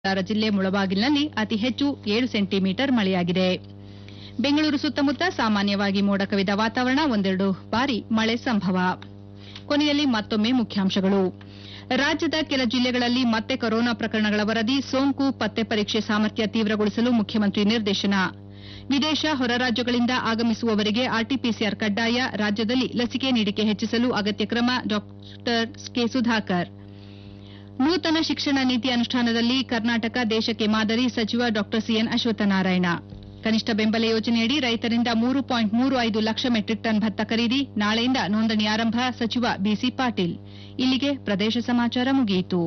ಕೋಲಾರ ಜಿಲ್ಲೆ ಮುಳಬಾಗಿಲಿನಲ್ಲಿ ಅತಿ ಹೆಚ್ಚು ಏಳು ಸೆಂಟಿಮೀಟರ್ ಮಳೆಯಾಗಿದೆ ಬೆಂಗಳೂರು ಸುತ್ತಮುತ್ತ ಸಾಮಾನ್ಯವಾಗಿ ಮೋಡ ಕವಿದ ವಾತಾವರಣ ಒಂದೆರಡು ಬಾರಿ ಮಳೆ ಸಂಭವ ಕೊನೆಯಲ್ಲಿ ಮತ್ತೊಮ್ಮೆ ಮುಖ್ಯಾಂಶಗಳು ರಾಜ್ಯದ ಕೆಲ ಜಿಲ್ಲೆಗಳಲ್ಲಿ ಮತ್ತೆ ಕೊರೋನಾ ಪ್ರಕರಣಗಳ ವರದಿ ಸೋಂಕು ಪತ್ತೆ ಪರೀಕ್ಷೆ ಸಾಮರ್ಥ್ಯ ತೀವ್ರಗೊಳಿಸಲು ಮುಖ್ಯಮಂತ್ರಿ ನಿರ್ದೇಶನ ವಿದೇಶ ಹೊರ ರಾಜ್ಯಗಳಿಂದ ಆಗಮಿಸುವವರಿಗೆ ಆರ್ಟಿಪಿಸಿಆರ್ ಕಡ್ಡಾಯ ರಾಜ್ಯದಲ್ಲಿ ಲಸಿಕೆ ನೀಡಿಕೆ ಹೆಚ್ಚಿಸಲು ಅಗತ್ಯ ಕ್ರಮ ಡಾ ಕೆ ಸುಧಾಕರ್ ನೂತನ ಶಿಕ್ಷಣ ನೀತಿ ಅನುಷ್ಠಾನದಲ್ಲಿ ಕರ್ನಾಟಕ ದೇಶಕ್ಕೆ ಮಾದರಿ ಸಚಿವ ಡಾ ಸಿಎನ್ ಅಶ್ವತ್ಥನಾರಾಯಣ ಕನಿಷ್ಠ ಬೆಂಬಲ ಯೋಜನೆಯಡಿ ರೈತರಿಂದ ಮೂರು ಪಾಯಿಂಟ್ ಮೂರು ಐದು ಲಕ್ಷ ಮೆಟ್ರಿಕ್ ಟನ್ ಭತ್ತ ಖರೀದಿ ನಾಳೆಯಿಂದ ನೋಂದಣಿ ಆರಂಭ ಸಚಿವ ಬಿಸಿ ಪಾಟೀಲ್ ಇಲ್ಲಿಗೆ ಪ್ರದೇಶ ಸಮಾಚಾರ ಮುಗಿಯಿತು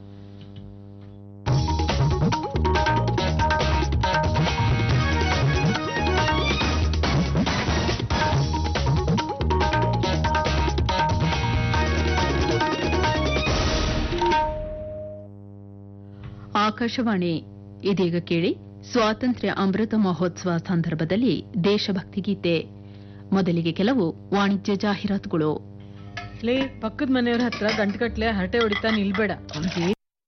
ಆಕಾಶವಾಣಿ ಇದೀಗ ಕೇಳಿ ಸ್ವಾತಂತ್ರ್ಯ ಅಮೃತ ಮಹೋತ್ಸವ ಸಂದರ್ಭದಲ್ಲಿ ದೇಶಭಕ್ತಿ ಗೀತೆ ಮೊದಲಿಗೆ ಕೆಲವು ವಾಣಿಜ್ಯ ಜಾಹೀರಾತುಗಳು ಲೇ ಪಕ್ಕದ ಮನೆಯವ್ರ ಹತ್ರ ಗಂಟುಗಟ್ಲೆ ಹರಟೆ ಹೊಡಿತಾ ನಿಲ್ಬೇಡ ಅವ್ನಿಗೆ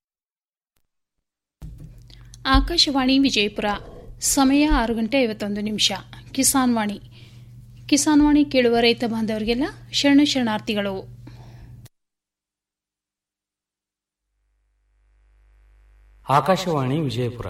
ಆಕಾಶವಾಣಿ ವಿಜಯಪುರ ಸಮಯ ಆರು ಗಂಟೆ ಐವತ್ತೊಂದು ನಿಮಿಷ ಕಿಸಾನ್ ವಾಣಿ ಕಿಸಾನ್ ವಾಣಿ ಕೇಳುವ ರೈತ ಬಾಂಧವರಿಗೆಲ್ಲ ಶರಣ ಶರಣಾರ್ಥಿಗಳು ಆಕಾಶವಾಣಿ ವಿಜಯಪುರ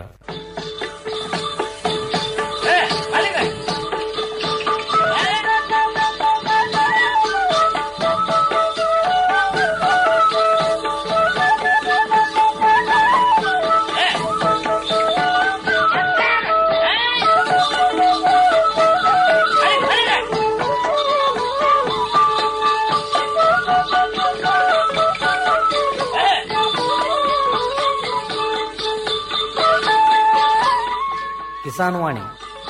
ಕಿಸಾನ್ ವಾಣಿ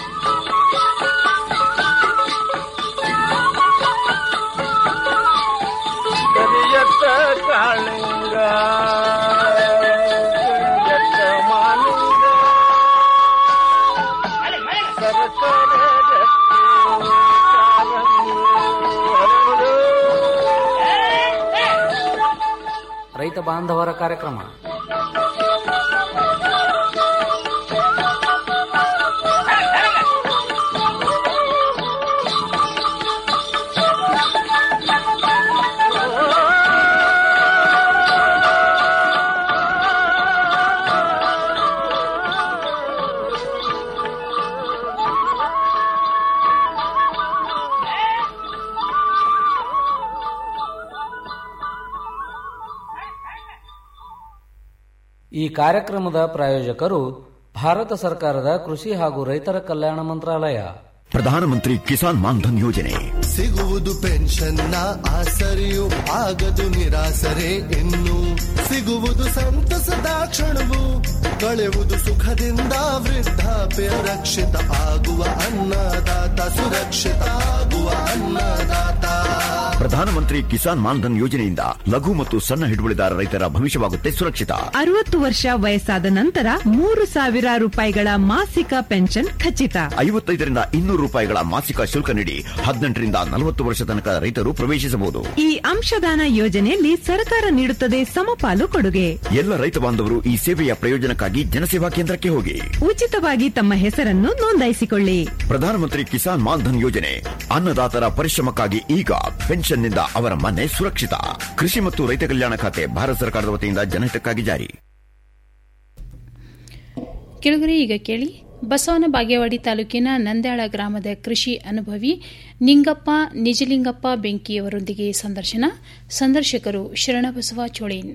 ಕರಿಯತ್ತ ಕಾಳಿಂಗ ಕರಿಯತ್ತ ಮಾಲಿಂಗ ಸರಸರ ರಕ್ತಿ ಕಾರಂಗಿ ಹರಡು. ರೈತ ಬಾಂಧವರ ಕಾರ್ಯಕ್ರಮ ಈ ಕಾರ್ಯಕ್ರಮದ ಪ್ರಾಯೋಜಕರು ಭಾರತ ಸರ್ಕಾರದ ಕೃಷಿ ಹಾಗೂ ರೈತರ ಕಲ್ಯಾಣ ಮಂತ್ರಾಲಯ ಪ್ರಧಾನಮಂತ್ರಿ ಕಿಸಾನ್ ಮಾನ್ಧನ್ ಯೋಜನೆ ಸಿಗುವುದು ಪೆನ್ಷನ್ನ ಆಸರೆಯು ಆಗದು ನಿರಾಸರೆ ಇನ್ನು ಸಿಗುವುದು ಸಂತಸದ ಕ್ಷಣವು ಕಳೆಯುವುದು ಸುಖದಿಂದ ವೃದ್ಧಾಪ್ಯ ರಕ್ಷಿತ ಆಗುವ ಅನ್ನದಾತ ಸುರಕ್ಷಿತ ಆಗುವ ಅನ್ನದಾತ ಪ್ರಧಾನಮಂತ್ರಿ ಕಿಸಾನ್ ಮಾನ್ಧನ್ ಯೋಜನೆಯಿಂದ ಲಘು ಮತ್ತು ಸಣ್ಣ ಹಿಡುವಳಿದಾರ ರೈತರ ಭವಿಷ್ಯವಾಗುತ್ತೆ ಸುರಕ್ಷಿತ ಅರವತ್ತು ವರ್ಷ ವಯಸ್ಸಾದ ನಂತರ ಮೂರು ಸಾವಿರ ರೂಪಾಯಿಗಳ ಮಾಸಿಕ ಪೆನ್ಷನ್ ಖಚಿತ ಐವತ್ತೈದರಿಂದ ಇನ್ನೂರು ರೂಪಾಯಿಗಳ ಮಾಸಿಕ ಶುಲ್ಕ ನೀಡಿ ಹದಿನೆಂಟರಿಂದ ನಲವತ್ತು ವರ್ಷ ತನಕ ರೈತರು ಪ್ರವೇಶಿಸಬಹುದು ಈ ಅಂಶದಾನ ಯೋಜನೆಯಲ್ಲಿ ಸರ್ಕಾರ ನೀಡುತ್ತದೆ ಸಮಪಾಲು ಕೊಡುಗೆ ಎಲ್ಲ ರೈತ ಬಾಂಧವರು ಈ ಸೇವೆಯ ಪ್ರಯೋಜನಕ್ಕಾಗಿ ಜನಸೇವಾ ಕೇಂದ್ರಕ್ಕೆ ಹೋಗಿ ಉಚಿತವಾಗಿ ತಮ್ಮ ಹೆಸರನ್ನು ನೋಂದಾಯಿಸಿಕೊಳ್ಳಿ ಪ್ರಧಾನಮಂತ್ರಿ ಕಿಸಾನ್ ಮಾನ್ಧನ್ ಯೋಜನೆ ಅನ್ನದಾತರ ಪರಿಶ್ರಮಕ್ಕಾಗಿ ಈಗ ಪೆನ್ಷನ್ನಿಂದ ಅವರ ಮನೆ ಸುರಕ್ಷಿತ ಕೃಷಿ ಮತ್ತು ರೈತ ಕಲ್ಯಾಣ ಖಾತೆ ಭಾರತ ಸರ್ಕಾರದ ವತಿಯಿಂದ ಜನಹಿತಕ್ಕಾಗಿ ಜಾರಿ ಕೆಳಗರೆ ಈಗ ಕೇಳಿ ಬಸವನ ಬಾಗೇವಾಡಿ ತಾಲೂಕಿನ ನಂದ್ಯಾಳ ಗ್ರಾಮದ ಕೃಷಿ ಅನುಭವಿ ನಿಂಗಪ್ಪ ನಿಜಲಿಂಗಪ್ಪ ಬೆಂಕಿಯವರೊಂದಿಗೆ ಸಂದರ್ಶನ ಸಂದರ್ಶಕರು ಶರಣಬಸವ ಚೋಳೇನ್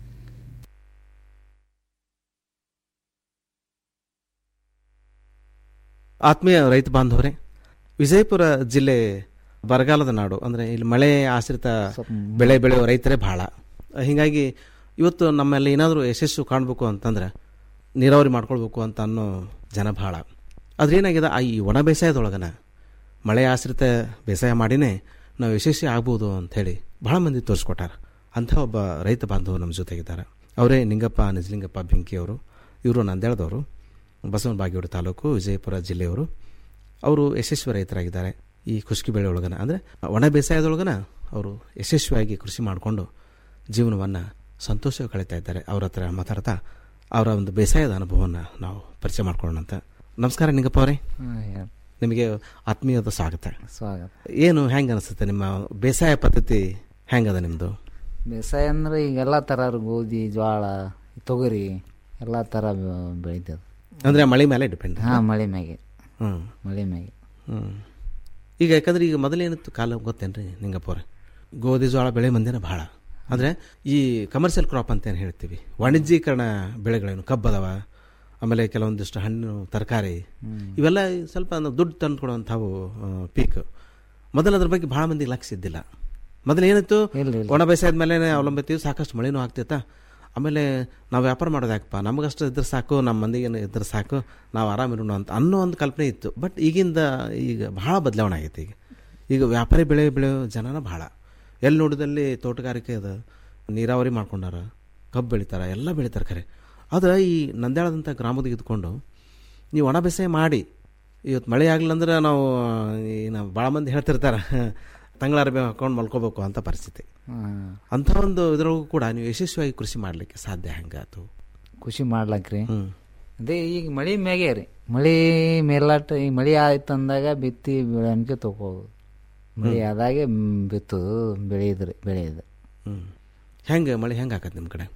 ಆತ್ಮೀಯ ರೈತ ಬಾಂಧವರೇ ವಿಜಯಪುರ ಜಿಲ್ಲೆ ಬರಗಾಲದ ನಾಡು ಅಂದರೆ ಇಲ್ಲಿ ಮಳೆ ಆಶ್ರಿತ ಬೆಳೆ ಬೆಳೆಯುವ ರೈತರೇ ಬಹಳ ಹೀಗಾಗಿ ಇವತ್ತು ನಮ್ಮಲ್ಲಿ ಏನಾದರೂ ಯಶಸ್ಸು ಕಾಣಬೇಕು ಅಂತಂದ್ರೆ ನೀರಾವರಿ ಮಾಡ್ಕೊಳ್ಬೇಕು ಅಂತ ಅನ್ನೋ ಜನ ಭಾಳ ಆದ್ರೆ ಏನಾಗಿದೆ ಆ ಈ ಒಣ ಬೇಸಾಯದೊಳಗನ ಮಳೆ ಆಶ್ರಿತ ಬೇಸಾಯ ಮಾಡಿನೇ ನಾವು ಯಶಸ್ವಿ ಆಗ್ಬೋದು ಅಂಥೇಳಿ ಭಾಳ ಮಂದಿ ತೋರಿಸ್ಕೊಟ್ಟಾರ ಅಂಥ ಒಬ್ಬ ರೈತ ಬಾಂಧವರು ನಮ್ಮ ಜೊತೆಗಿದ್ದಾರೆ ಅವರೇ ನಿಂಗಪ್ಪ ನಿಜಲಿಂಗಪ್ಪ ಬೆಂಕಿಯವರು ಇವರು ನಂದ್ಯಾಳದವರು ಬಸವನ ಬಾಗೇವಾಡಿ ತಾಲೂಕು ವಿಜಯಪುರ ಜಿಲ್ಲೆಯವರು ಅವರು ಯಶಸ್ವಿ ರೈತರಾಗಿದ್ದಾರೆ ಈ ಖುಷ್ಕಿ ಬೆಳೆ ಒಳಗನ ಅಂದರೆ ಒಣ ಬೇಸಾಯದೊಳಗನ ಅವರು ಯಶಸ್ವಿಯಾಗಿ ಕೃಷಿ ಮಾಡಿಕೊಂಡು ಜೀವನವನ್ನು ಸಂತೋಷ ಕಳೀತಾ ಇದ್ದಾರೆ ಅವ್ರ ಹತ್ರ ಮಾತಾಡ್ತಾ ಅವರ ಒಂದು ಬೇಸಾಯದ ಅನುಭವವನ್ನು ನಾವು ಪರಿಚಯ ಮಾಡ್ಕೊಳ್ಳೋಣ ಅಂತ ನಮಸ್ಕಾರ ನಿಂಗಪ್ಪ ಅವರೇ ನಿಮಗೆ ಆತ್ಮೀಯದ ಸ್ವಾಗತ ಸ್ವಾಗತ ಏನು ಹೆಂಗೆ ಅನಿಸುತ್ತೆ ನಿಮ್ಮ ಬೇಸಾಯ ಪದ್ಧತಿ ಹೆಂಗದ ನಿಮ್ಮದು ಬೇಸಾಯ ಅಂದ್ರೆ ಈಗ ಎಲ್ಲ ಥರ ಗೋಧಿ ಜೋಳ ತೊಗರಿ ಎಲ್ಲ ಥರ ಬೆಳಿತದೆ ಅಂದರೆ ಮಳೆ ಮೇಲೆ ಡಿಪೆಂಡ್ ಹಾಂ ಮಳೆ ಮ್ಯಾಗೆ ಹ್ಞೂ ಮಳೆ ಮ್ಯಾಗೆ ಹ್ಞೂ ಈಗ ಯಾಕಂದ್ರೆ ಈಗ ಮೊದಲೇನಿತ್ತು ಕಾಲ ಗೊತ್ತೇನ್ರಿ ನಿಂಗಪ್ಪ ಅವ್ರೆ ಗೋಧಿ ಜೋಳ ಬೆಳೆ ಮಂದಿನ ಭಾಳ ಅಂದರೆ ಈ ಕಮರ್ಷಿಯಲ್ ಕ್ರಾಪ್ ಅಂತ ಏನು ಹೇಳ್ತೀವಿ ವಾಣಿಜ್ಯೀಕರಣ ಬೆಳೆಗಳೇನು ಕಬ್ಬದವ ಆಮೇಲೆ ಕೆಲವೊಂದಿಷ್ಟು ಹಣ್ಣು ತರಕಾರಿ ಇವೆಲ್ಲ ಸ್ವಲ್ಪ ನಾವು ದುಡ್ಡು ತಂದು ಕೊಡುವಂಥವು ಪೀಕ್ ಮೊದಲು ಅದ್ರ ಬಗ್ಗೆ ಭಾಳ ಮಂದಿಗೆ ಲಕ್ಷ ಇದ್ದಿಲ್ಲ ಮೊದಲು ಏನಿತ್ತು ಒಣ ಬೇಸಾಯದ ಮೇಲೆ ಅವಲಂಬಿತೀವಿ ಸಾಕಷ್ಟು ಮಳೆನೂ ಆಗ್ತೈತ ಆಮೇಲೆ ನಾವು ವ್ಯಾಪಾರ ಮಾಡೋದು ಯಾಕಪ್ಪ ನಮಗಷ್ಟು ಇದ್ರೆ ಸಾಕು ನಮ್ಮ ಮಂದಿಗೆ ಇದ್ರೆ ಸಾಕು ನಾವು ಆರಾಮಿರೋಣ ಅಂತ ಅನ್ನೋ ಒಂದು ಕಲ್ಪನೆ ಇತ್ತು ಬಟ್ ಈಗಿಂದ ಈಗ ಭಾಳ ಬದಲಾವಣೆ ಆಗೈತೆ ಈಗ ಈಗ ವ್ಯಾಪಾರಿ ಬೆಳೆ ಬೆಳೆಯೋ ಜನನ ಭಾಳ ಎಲ್ಲಿ ನೋಡಿದಲ್ಲಿ ತೋಟಗಾರಿಕೆ ಅದ ನೀರಾವರಿ ಮಾಡ್ಕೊಂಡಾರ ಕಬ್ಬು ಬೆಳಿತಾರ ಎಲ್ಲ ಬೆಳಿತಾರೆ ಖರೆ ಆದ್ರೆ ಈ ನಂದ್ಯಾಳದಂಥ ಗ್ರಾಮದಾಗ ಇದ್ಕೊಂಡು ನೀವು ಒಣ ಬೇಸಾಯ ಮಾಡಿ ಇವತ್ತು ಮಳೆ ಆಗಲಿಲ್ಲ ಅಂದ್ರೆ ನಾವು ಈ ನಾವು ಭಾಳ ಮಂದಿ ಹೇಳ್ತಿರ್ತಾರೆ ತಂಗಳ ಅರ್ಬಿ ಹಾಕೊಂಡು ಮಲ್ಕೋಬೇಕು ಅಂತ ಪರಿಸ್ಥಿತಿ ಅಂಥ ಒಂದು ಇದ್ರೊಳಗೂ ಕೂಡ ನೀವು ಯಶಸ್ವಿಯಾಗಿ ಕೃಷಿ ಮಾಡಲಿಕ್ಕೆ ಸಾಧ್ಯ ಹೆಂಗಾತು ಖುಷಿ ಮಾಡ್ಲಕ್ರಿ ಅದೇ ಈಗ ಮಳೆ ಮ್ಯಾಗೆ ರೀ ಮಳೆ ಮೇಲಾಟ ಈಗ ಮಳೆ ಆಯ್ತು ಅಂದಾಗ ಬಿತ್ತಿ ಬೆಳೆಯನ್ಕೆ ತಗೋದು ಮಳೆ ಆದಾಗೆ ಮ್, ಬಿತ್ತುದು ಬೆಳೆಯುದ್ರಿ ಬೆಳೆಯುದು ಹ್ಞೂ ಹೆಂಗೆ ಮಳೆ ಹೆಂಗೆ ಆಕತ್ತೆ ನಿಮ್ಮ ಕಡೆ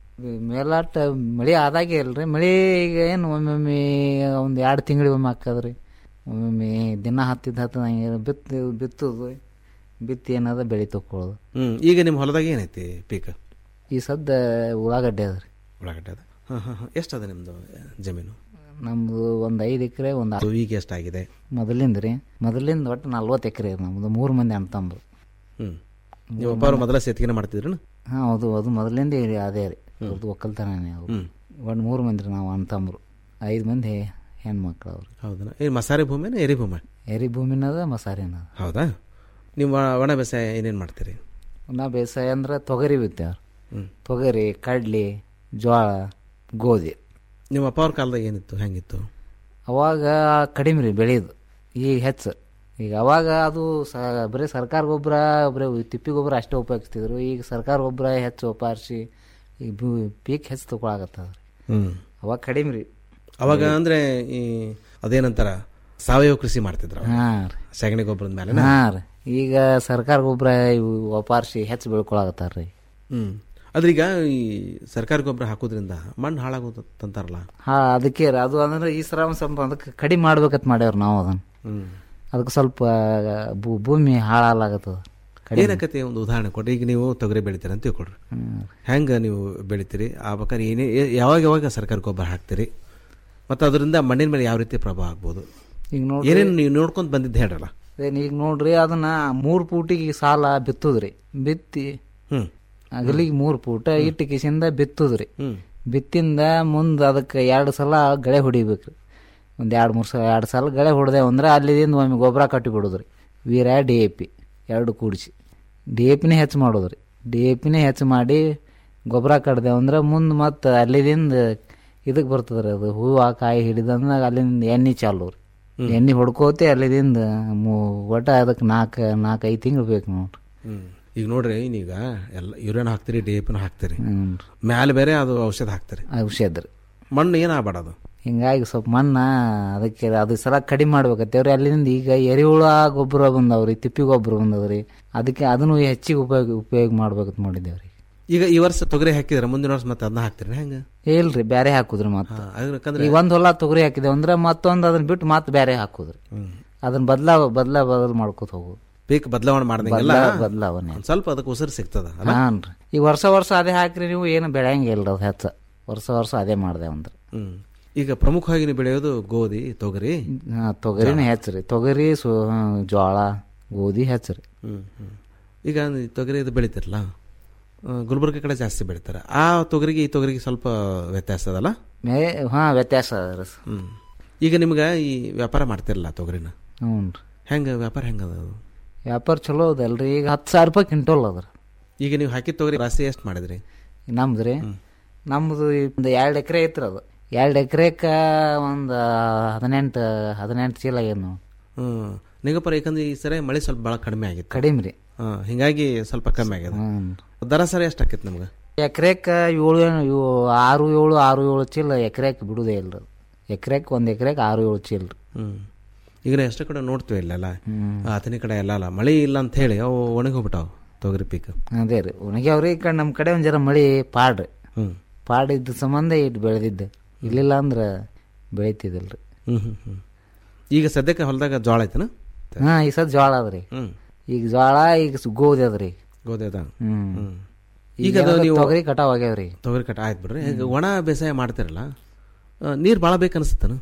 ಮೇಲಾಟ ಮಳೆ ಆದಾಗೆ ಇಲ್ರಿ ಮಳೆ ಈಗ ಏನು ಒಮ್ಮೊಮ್ಮೆ ಒಂದು ಎರಡು ತಿಂಗಳಿಗೆ ಒಮ್ಮೆ ಹಾಕದ್ರಿ ಒಮ್ಮೊಮ್ಮೆ ದಿನ ಹತ್ತಿದ್ದು ಹತ್ತದ ಹಂಗೆ ಬಿತ್ತು ಬಿತ್ತುದು ಬಿತ್ತಿ ಏನದ ಬೆಳೆ ತಕ್ಕೊಳ್ಳೋದು ಹ್ಞೂ ಈಗ ನಿಮ್ಮ ಹೊಲದಾಗ ಏನೈತಿ ಪೀಕ್ ಈ ಸದ್ದ ಉಳ್ಳಾಗಡ್ಡೆ ಅದ ರೀ ಉಳ್ಳಾಗಡ್ಡೆ ಅದ ಹಾಂ ಹಾಂ ಹಾಂ ಎಷ್ಟದ ನಿಮ್ಮದು ಜಮೀನು ನಮ್ದು ಒಂದು ಐದು ಎಕರೆ ಒಂದು ಅದು ಈಗ ಎಷ್ಟಾಗಿದೆ ಮೊದಲಿಂದ ರೀ ಮೊದಲಿಂದ ಒಟ್ಟು ನಲ್ವತ್ತು ಎಕರೆ ನಮ್ದು ಮೂರು ಮಂದಿ ಅಣ್ಣ ತಮ್ಮರು ಹ್ಞೂ ನೀವು ಒಬ್ಬ ಅವ್ರು ಮೊದಲ ಸೇತಿಗೆನ ಮಾಡ್ತಿದ್ರನ ಹಾಂ ಹೌದು ಅದು ಮೊದಲಿಂದ ಇದೆ ಅದೇ ರೀ ಅವ್ರದ್ದು ಒಕ್ಕಲ್ತನನೇ ಅವ್ರು ಒಂದು ಮೂರು ಮಂದಿ ರೀ ನಾವು ಅಣ್ಣ ತಮ್ಮರು ಐದು ಮಂದಿ ಹೆಣ್ಮಕ್ಳು ಅವ್ರು ಹೌದಾ ಏನು ಮಸಾರಿ ಭೂಮಿನ ಎರಿ ಭೂಮಿ ಎರಿ ಭೂಮಿನದ ಮಸಾರಿನ ಹೌದಾ ನೀವು ಒಣ- ಒಣ ಬೇಸಾಯ ಏನೇನು ಮಾಡ್ತೀರಿ ನಾ ಬೇಸಾಯ ಅಂದ್ರೆ ತೊಗರಿ ಬಿತ್ತೇವ್ರಿ ಹ್ಮ್. ತೊಗರಿ ಕಡ್ಲಿ ಜೋಳ ಗೋಧಿ ನಿಮ್ಮ ಅಪ್ಪ ಅವ್ರ ಕಾಲದಾಗ ಏನಿತ್ತು ಹೆಂಗಿತ್ತು ಅವಾಗ ಕಡಿಮೆ ರೀ ಬೆಳೆಯೋದು ಈಗ ಹೆಚ್ಚು ಈಗ ಅವಾಗ ಅದು ಸ ಬರೀ ಸರ್ಕಾರ ಗೊಬ್ಬರ ಬರೀ ತಿಪ್ಪಿ ಗೊಬ್ಬರ ಅಷ್ಟೇ ಉಪಯೋಗಿಸ್ತಿದ್ರು ಈಗ ಸರ್ಕಾರ ಗೊಬ್ಬರ ಹೆಚ್ಚು ಉಪಯೋಗಿಸಿ ಈಗ ಭೂ- ಪೀಕ್ ಹೆಚ್ಚು ತಗೊಳಕತ್ತದ ಹ್ಞೂ ಅವಾಗ ಕಡಿಮೆ ರೀ ಅವಾಗ ಅಂದರೆ ಈ ಅದೇನಂತಾರ ಸಾವಯವ ಕೃಷಿ ಮಾಡ್ತಿದ್ರು ಅವಾಗ. ಹಾಂ ರೀ ಸಗಣಿ ಗೊಬ್ಬರದ ಮೇಲೆ ಹಾಂ ರೀ ಈಗ ಸರ್ಕಾರ ಗೊಬ್ಬರ ಇವು ಒಪಾರಿಸಿ ಹೆಚ್ಚು ಬೆಳ್ಕೊಳಕತ್ತಾರ ರೀ ಹ್ಞೂ ಆದ್ರೆ ಈಗ ಈ ಸರ್ಕಾರಿ ಗೊಬ್ಬರ ಹಾಕೋದ್ರಿಂದ ಮಣ್ಣು ಹಾಳಾಗೋದಂತಾರಲ್ಲ ಹಾ ಅದಕ್ಕೆ ರೀ ಅದು ಅಂದ್ರೆ ಈ ಸಲ ಒಂದ್ ಸ್ವಲ್ಪ ಅದಕ್ಕೆ ಕಡಿಮೆ ಮಾಡ್ಬೇಕಂತ ಮಾಡ್ಯಾವ್ರಿ ನಾವು ಅದನ್ನ ಹ್ಞೂ ಅದಕ್ಕೆ ಸ್ವಲ್ಪ ಭೂ- ಭೂಮಿ ಹಾಳಾಗತ್ತದ ಏನಕ್ಕತಿ ಒಂದು ಉದಾಹರಣೆ ಕೊಡ್ರಿ ಈಗ ನೀವು ತೊಗರಿ ಬೆಳಿತೀರಿ ಅಂತ ತಿಳ್ಕೊಡ್ರಿ ಹೆಂಗೆ ನೀವು ಬೆಳಿತೀರಿ ಆ ಬೇಕಾದ್ರೆ ಏನೇ ಏ- ಯಾವಾಗ ಯಾವಾಗ ಸರ್ಕಾರಿ ಗೊಬ್ಬರ ಹಾಕ್ತೀರಿ ಮತ್ತು ಅದರಿಂದ ಮಣ್ಣಿನ ಮೇಲೆ ಯಾವ ರೀತಿ ಪ್ರಭಾವ ಆಗ್ಬೋದು ಈಗ ನೋಡ್ರಿ ಏನೇನು ನೀವು ನೋಡ್ಕೊಂತ ಬಂದಿದ್ದು ಹೇಳ್ರಲ್ಲ ಅದೇನ್ ಈಗ ನೋಡ್ರಿ ಅದನ್ನ ಮೂರು ಫೂಟಿಗೆ ಸಾಲ ಬಿತ್ತುದ್ರಿ ಬಿತ್ತಿ ಹ್ಮ್. ಅಗಲಿಗೆ ಮೂರು ಫೂಟ ಇಟ್ಟು ಕಿಸಿಂದ ಬಿತ್ತುದ್ರಿ ಬಿತ್ತಿಂದ ಮುಂದೆ ಅದಕ್ಕೆ ಎರಡು ಸಲ ಗಳೆ ಹೊಡಿಬೇಕ್ರಿ ಒಂದು ಎರಡು ಮೂರು ಸಲ ಎರಡು ಸಲ ಗಳೆ ಹೊಡೆದೇವು ಅಂದ್ರೆ ಅಲ್ಲಿದಿಂದ ಒಮ್ಮೆ ಗೊಬ್ಬರ ಕಟ್ಟಿ ಬಿಡೋದ್ರಿ ವೀರ ಡಿ ಎ ಪಿ ಎರಡು ಕೂಡಿಸಿ ಡಿ ಎ ಪಿನೇ ಹೆಚ್ಚು ಮಾಡೋದ್ರಿ ಡಿ ಎ ಪಿನೇ ಹೆಚ್ಚು ಮಾಡಿ ಗೊಬ್ಬರ ಕಡ್ದೇವು ಅಂದ್ರೆ ಮುಂದೆ ಮತ್ತೆ ಅಲ್ಲಿದಿಂದ ಇದಕ್ಕೆ ಬರ್ತದ್ರಿ ಅದು ಹೂವು ಕಾಯಿ ಹಿಡಿದಂದ್ರೆ ಅಲ್ಲಿಂದ ಎಣ್ಣೆ ಚಾಲು ರೀ ಎಣ್ಣೆ ಹೊಡ್ಕೋತೆ ಅಲ್ಲಿದಿಂದ ಮೂ ಒಟ್ಟ ಅದಕ್ಕೆ ನಾಲ್ಕು ನಾಲ್ಕು ಐದು ತಿಂಗಳು ಬೇಕು ನೋಡ್ರಿ ಹ್ಮ್. ಈಗ ನೋಡ್ರಿ ಈಗ ಎಲ್ಲ ಯೂರಿಯನ್ ಹಾಕ್ತೀರಿ ಡಿ ಎ ಹಾಕ್ತೀರಿ ಹ್ಞೂ ಮ್ಯಾಲೆ ಬೇರೆ ಅದು ಔಷಧ ಹಾಕ್ತೀರಿ ಔಷಧ ರೀ ಮಣ್ಣು ಏನಾಗಬಾರ್ದು ಹಿಂಗಾಗಿ ಸ್ವಲ್ಪ ಮಣ್ಣ ಅದಕ್ಕೆ ಅದು ಸಲ ಕಡಿಮೆ ಮಾಡ್ಬೇಕತ್ತೇವ್ರಿ ಅಲ್ಲಿಂದ ಈಗ ಎರೆಹುಳ ಗೊಬ್ಬರ ಬಂದವ್ರಿ ತಿಪ್ಪಿ ಗೊಬ್ಬರ ಬಂದವ್ರಿ ಅದಕ್ಕೆ ಅದನ್ನು ಹೆಚ್ಚಿಗೆ ಉಪಯೋಗ ಉಪಯೋಗ ಮಾಡ್ಬೇಕಂತ ಮಾಡಿದ್ದೇವ್ರಿ ಈಗ ಈ ವರ್ಷ ತೊಗರಿ ಹಾಕಿದ್ರೆ ಮುಂದಿನ ವರ್ಷ ಮತ್ತೆ ಅದನ್ನ ಹಾಕ್ತೀರಿ ಹೆಂಗೆ ಇಲ್ರಿ ಬ್ಯಾರೆ ಹಾಕುದ್ರಿ ಮತ್ತೆ ಯಾಕಂದ್ರೆ ಈಗ ಒಂದ್ ಹೊಲ ತೊಗರಿ ಹಾಕಿದೇವ್ ಅಂದ್ರೆ ಮತ್ತೊಂದು ಅದನ್ನ ಬಿಟ್ಟು ಮತ್ತೆ ಬ್ಯಾರೆ ಹಾಕುದ್ರಿ ಅದನ್ನ ಬದ್ಲಾ ಬದ್ಲಾ ಬದಲ್ ಮಾಡ್ಕೋತ ಹೋಗುದು ಪೀಕ್ ಬದಲಾವಣೆ ಮಾಡ್ದಂಗೆಲ್ಲ ಬದ್ಲಾ- ಬದಲಾವಣೆ ಒಂದ್ ಸ್ವಲ್ಪ ಅದಕ್ಕೆ ಉಸಿರು ಸಿಗ್ತದ ಅಲ್ಲ ಹಾನ್ರಿ ಈಗ ವರ್ಷ ವರ್ಷ ಅದೇ ಹಾಕ್ರಿ ನೀವು ಏನು ಬೆಳೆಯಂಗಿಲ್ಲ ಅದು ಹೆಚ್ಚ ವರ್ಷ ವರ್ಷ ಅದೇ ಮಾಡ್ದೆ ಅಂದ್ರೆ ಹ್ಮ್ ಈಗ ಪ್ರಮುಖವಾಗಿ ನೀವು ಬೆಳೆಯೋದು ಗೋಧಿ ತೊಗರಿ ಹಾ, ತೊಗರಿನೇ ಹೆಚ್ಚ್ರಿ ತೊಗರಿ ಸು ಜೋಳ ಗೋಧಿ ಹೆಚ್ಚ್ರಿ ಹ್ಮ್ ಹ್ಮ್. ಈಗ ಈ ತೊಗರಿ ಇದು ಬೆಳಿತಿರಲ್ಲ ಆ, ಗುಲ್ಬರ್ಗ ಕಡೆ ಜಾಸ್ತಿ ಬೆಳಿತಾರೆ ಆ ತೊಗರಿಗೆ ಈ ತೊಗರಿಗೆ ಸ್ವಲ್ಪ ವ್ಯತ್ಯಾಸ ಅದಲ್ಲ ಮೇ ಹಾ ವ್ಯತ್ಯಾಸ ಅದ ರೀ ಹ್ಮ್ ಈಗ ನಿಮ್ಗೆ ಈ ವ್ಯಾಪಾರ ಮಾಡ್ತಿರಲ್ಲ ತೊಗರಿನ ಹ್ಞೂ ರೀ ಹೆಂಗೆ ವ್ಯಾಪಾರ ಹೆಂಗೆ ಅದು ವ್ಯಾಪಾರ ಚಲೋ ಅದಲ್ರಿ ಈಗ ಹತ್ತು ಸಾವಿರ ರೂಪಾಯಿ ಕ್ವಿಂಟಲ್ ಅದ್ರ ಈಗ ನೀವು ಹಾಕಿದ ತೊಗರಿ ರಾಶಿ ಎಷ್ಟು ಮಾಡಿದ್ರಿ ನಮ್ದು ರೀ ನಮ್ದು ಒಂದು ಎರಡು ಎಕರೆ ಐತ್ರಿ ಅದು ಎರಡು ಎಕರೆಕ ಒಂದು ಹದಿನೆಂಟು ಹದಿನೆಂಟು ಚೀಲ ಆಗ್ಯದ ನಾವು ಹ್ಮ್ ನಿಗಪ್ಪರ ಯಾಕಂದ್ರೆ ಈ ಸರಿ ಮಳೆ ಸ್ವಲ್ಪ ಭಾಳ ಕಡಿಮೆ ಆಗಿತ್ತು ಕಡಿಮೆ ರೀ ಹಾಂ ಹಿಂಗಾಗಿ ಸ್ವಲ್ಪ ಕಮ್ಮಿ ಆಗ್ಯದ ಹ್ಞೂ ದರ ಸರಿ ಎಷ್ಟು ಆಕೈತೆ ನಮ್ಗೆ ಎಕರೆಕ್ ಏಳು ಇವು ಆರು ಏಳು ಆರು ಏಳು ಚೀಲ ಎಕರೆಕ್ ಬಿಡುದೇ ಇಲ್ಲ ಎಕರೆಕ್ ಒಂದು ಎಕರೆಕ್ ಆರು ಏಳು ಚೀಲ ರೀ ಹ್ಮ್ ಈಗ ನಾ ಎಷ್ಟೋ ಕಡೆ ನೋಡ್ತೀವಿ ಇಲ್ಲೆಲ್ಲ ಆತನಿ ಕಡೆ ಎಲ್ಲ ಅಲ್ಲ ಮಳೆ ಇಲ್ಲ ಅಂತ ಹೇಳಿ ಅವು ಒಣಗಿ ಹೋಗ್ಬಿಟ್ಟಾವ ತೊಗರಿ ಪೀಕ್ ಅದೇ ರೀ ಒಣಗ್ಯಾವ್ರಿ ಈ ಕಡೆ ನಮ್ಮ ಕಡೆ ಒಂದು ಜರ ಮಳಿ ಪಾಡ್ರಿ ಹ್ಮ್ ಪಾಡ್ ಇದ್ದ ಸಂಬಂಧ ಇಟ್ಟು ಬೆಳೆದಿದ್ದೆ ಇಲ್ಲಿಲ್ಲ ಅಂದ್ರೆ ಬೆಳಿತಿದ್ದಿಲ್ರಿ ಹ್ಮ್ ಹ್ಮ್ ಹ್ಮ್ ಈಗ ಸದ್ಯಕ್ಕೆ ಹೊಲದಾಗ ಜೋಳ ಐತನ ಹಾ ಈ ಸದ್ ಜೋಳ ಅದ್ರಿ ಹ್ಮ್ ಈಗ ಜೋಳ ಈಗ ಸು- ಗೋಧಿ ಅದ್ರಿ ಗೋಧಿ ಅದ ಹ್ಮ್ ಹ್ಮ್ ಈಗ ಈಗ ಅದು ನೀವು ತೊಗರಿ ಕಟಾವ್ ಆಗ್ಯಾವ್ರಿ ತೊಗರಿ ಕಟ ಆಯ್ತು ಬಿಡ್ರಿ ಈಗ ಒಣ ಬೇಸಾಯ ಮಾಡ್ತಿರಲ್ಲ ನೀರು ಭಾಳ ಬೇಕನ್ಸುತ್ತನ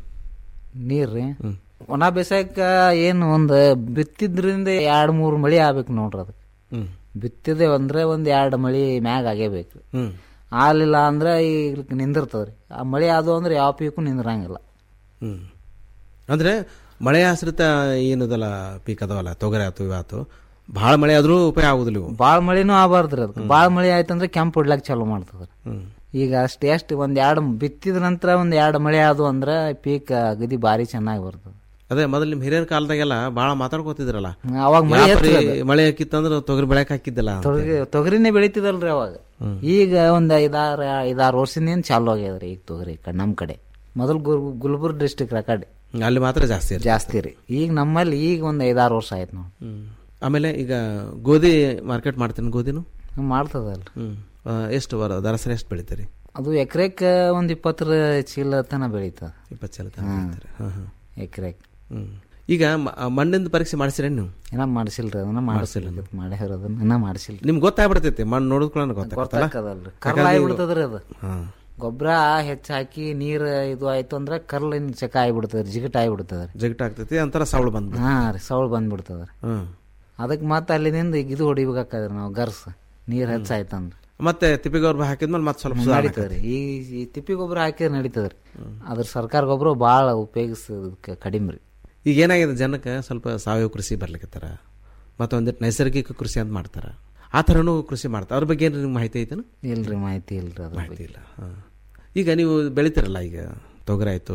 ನೀರ್ ರೀ ಒಣ ಬೇಸಾಯಕ್ಕ ಏನು ಒಂದು ಬಿತ್ತಿದ್ರಿಂದ ಎರಡು ಮೂರು ಮಳಿ ಆಗ್ಬೇಕು ನೋಡ್ರಿ ಅದು ಹ್ಮ್ ಬಿತ್ತಿದೆ ಅಂದ್ರೆ ಒಂದ್ ಎರಡು ಮಳಿ ಮ್ಯಾಗ ಆಗೇಬೇಕು ಹ್ಮ್ ಆಗ್ಲಿಲ್ಲ ಅಂದ್ರೆ ಈಗ ನಿಂದಿರ್ತದ್ರಿ ಆ ಮಳಿ ಆದು ಅಂದ್ರೆ ಯಾವ ಪೀಕು ನಿಂದ್ರಂಗಿಲ್ಲ ಹ್ಮ್ ಅಂದ್ರೆ ಮಳೆ ಆಶ್ರಿತ ಏನದಲ್ಲ ಪೀಕ್ ಅದಾವಲ್ಲ ತೊಗರಿ ಆತು ಇವಾತು ಭಾಳ ಮಳೆ ಆದ್ರೂ ಉಪಯೋಗ ಆಗುದಿಲ್ಲ ಇವು ಭಾಳ ಮಳಿನೂ ಆಗಬಾರ್ದ್ರಿ ಅದಕ್ಕೆ ಭಾಳ ಮಳಿ ಆಯ್ತಂದ್ರೆ ಕೆಂಪು ಹೊಡ್ಲಾಕ್ ಚಾಲೂ ಮಾಡ್ತದ್ರಿ ಹ್ಮ್ ಈಗ ಅಷ್ಟು ಎಷ್ಟು ಒಂದ್ ಎರಡು ಬಿತ್ತಿದ ನಂತರ ಒಂದ್ ಎರಡು ಮಳೆ ಆದು ಅಂದ್ರೆ ಪೀಕ್ ಅಗದಿ ಭಾರಿ ಚೆನ್ನಾಗಿ ಬರ್ತದೆ ಅದೇ ಮೊದಲು ನಿಮ್ಮ ಹಿರಿಯರ ಕಾಲದಾಗೆಲ್ಲ ಭಾಳ ಮಾತಾಡ್ಕೋತಿದ್ರಲ್ಲ ಅವಾಗ ಮಳೆ ಯಾವ ಪರಿ ಹತ್ತಿರ ಮಳೆ ಹಾಕಿತ್ತಂದ್ರೆ ತೊಗರಿ ಬೆಳೆಕ್ ಹಾಕಿದ್ದಲ್ಲ ಅಂತ. ತೊಗರಿ ತೊಗರಿನೇ ಬೆಳಿತಿದಲ್ರಿ ಅವಾಗ ಈಗ ಒಂದ್ ಐದಾರು ಐದಾರು ವರ್ಷದಿಂದ ಚಾಲು ಆಗ್ಯದ್ರಿ ಈಗ ತೊಗರಿ ಈ ಕಡೆ ನಮ್ ಕಡೆ ಮೊದಲು ಗುಲ್ಬರ್ಗ ಡಿಸ್ಟಿಕ್ ಕಡೆ ಹ್ಮ್, ಅಲ್ಲಿ ಮಾತ್ರ ಜಾಸ್ತಿ ಇರ್ತದೆ. ಜಾಸ್ತಿ ರೀ ಈಗ ನಮ್ಮಲ್ಲಿ ಈಗ ಒಂದ್ ಐದಾರು ವರ್ಷ ಆಯ್ತು ನಾವು ಹ್ಮ್. ಆಮೇಲೆ ಈಗ ಗೋಧಿ ಮಾರ್ಕೆಟ್ ಮಾಡ್ತೀನಿ ಗೋಧಿನು ಮಾಡ್ತದಲ್ರಿ ಹ್ಮ್ ಆ, ಎಷ್ಟು ಬರ ದರಸರಿ ಎಷ್ಟು ಬೆಳಿತೀರಿ ಅದು ಎಕರೆಕ್ ಒಂದ್ ಇಪ್ಪತ್ತರ ಚೀಲ ತನ ಬೆಳೀತದ ಇಪ್ಪತ್ತು ಚಲ ತನಕ ಬೆಳಿತೀರಿ ಹಾಂ ಹಾಂ ಎಕರೆಕ್ ಹ್ಮ್ ಈಗ ಮ- ಆ ಮಣ್ಣಿಂದ ಪರೀಕ್ಷೆ ಮಾಡಿಸಿರ ನೀವು ಏನ ಮಾಡಿಸಿಲ್ರಿ ಅದನ್ನ ಮಾಡಿಸಿಲ್ಲ ಮಾಡ್ಯಾರ ಅದನ್ನ ಇನ್ನ ಮಾಡಿಸಿಲ್ರಿ ನಿಮ್ಗೆ ಗೊತ್ತಾಗ್ಬಿಡ್ತೈತಿ ಮಣ್ಣು ನೋಡಿದ್ಕೊಳ್ಳೋಣ ಗೊತ್ತಾಗ್ತಲ್ಲ ಗೊತ್ತಾಕದಲ್ರಿ ಕರ್ಲ ಆಗಿಬಿಡ್ತದ್ರಿ ಅದು ಹಾಂ ಗೊಬ್ಬರ ಹೆಚ್ಚು ಹಾಕಿ ನೀರ್ ಇದು ಆಯ್ತು ಅಂದ್ರೆ ಕರ್ಲಿನ ಚಕ ಆಗಿಬಿಡ್ತದ್ರಿ ಜಿಗಟ್ ಆಗಿಬಿಡ್ತದ್ರಿ ಜಗಟ್ ಆಗ್ತೈತಿ ಅಂತರ ಸವಳು ಬಂದ್ಬಿಡು ಹಾ ರೀ ಸೌಳ್ ಬಂದ್ಬಿಡ್ತದ್ರಿ ಹ್ಮ್ ಅದಕ್ಕೆ ಮತ್ತೆ ಅಲ್ಲಿದಿಂದ ಈಗ ಇದು ಹೊಡಿಬೇಕಾಕದ್ರಿ ನಾವು ಗರ್ಸ್ ನೀರ್ ಹೆಚ್ಚಾಯ್ತಂದ್ರ ಮತ್ತೆ ತಿಪ್ಪಿ ಗೊಬ್ಬರ ಹಾಕಿದ್ಮೇಲೆ ಮತ್ತೆ ಸ್ವಲ್ಪ ಸುಧಾರಣೆ ನಡೀತದ್ರಿ ಈ ಈ ತಿಪ್ಪಿ ಗೊಬ್ಬರ ಹಾಕಿದ್ರೆ ನಡೀತದ್ರಿ ಅದ್ರ ಸರ್ಕಾರ ಗೊಬ್ಬರ ಭಾಳ ಉಪಯೋಗಿಸ ಕಡಿಮೆ ರೀ ಈಗ ಏನಾಗಿದೆ ಜನಕ್ಕೆ ಸ್ವಲ್ಪ ಸಾವಯವ ಕೃಷಿ ಬರ್ಲಿಕ್ಕತ್ತಾರ ಮತ್ತೆ ಒಂದಿಟ್ಟು ನೈಸರ್ಗಿಕ ಕೃಷಿ ಅಂತ ಮಾಡ್ತಾರ ಆ ಥರನೂ ಕೃಷಿ ಮಾಡ್ತಾರೆ ಅದ್ರ ಬಗ್ಗೆ ಏನ್ರಿ ನಿಮ್ಗೆ ಮಾಹಿತಿ ಐತೇನು ಇಲ್ರಿ ಮಾಹಿತಿ ಇಲ್ರಿ ಅದ್ರ ಮಾಹಿತಿ ಇಲ್ಲ ಹಾಂ ಈಗ ನೀವು ಬೆಳಿತೀರಲ್ಲ ಈಗ ತೊಗರಿ ಆಯಿತು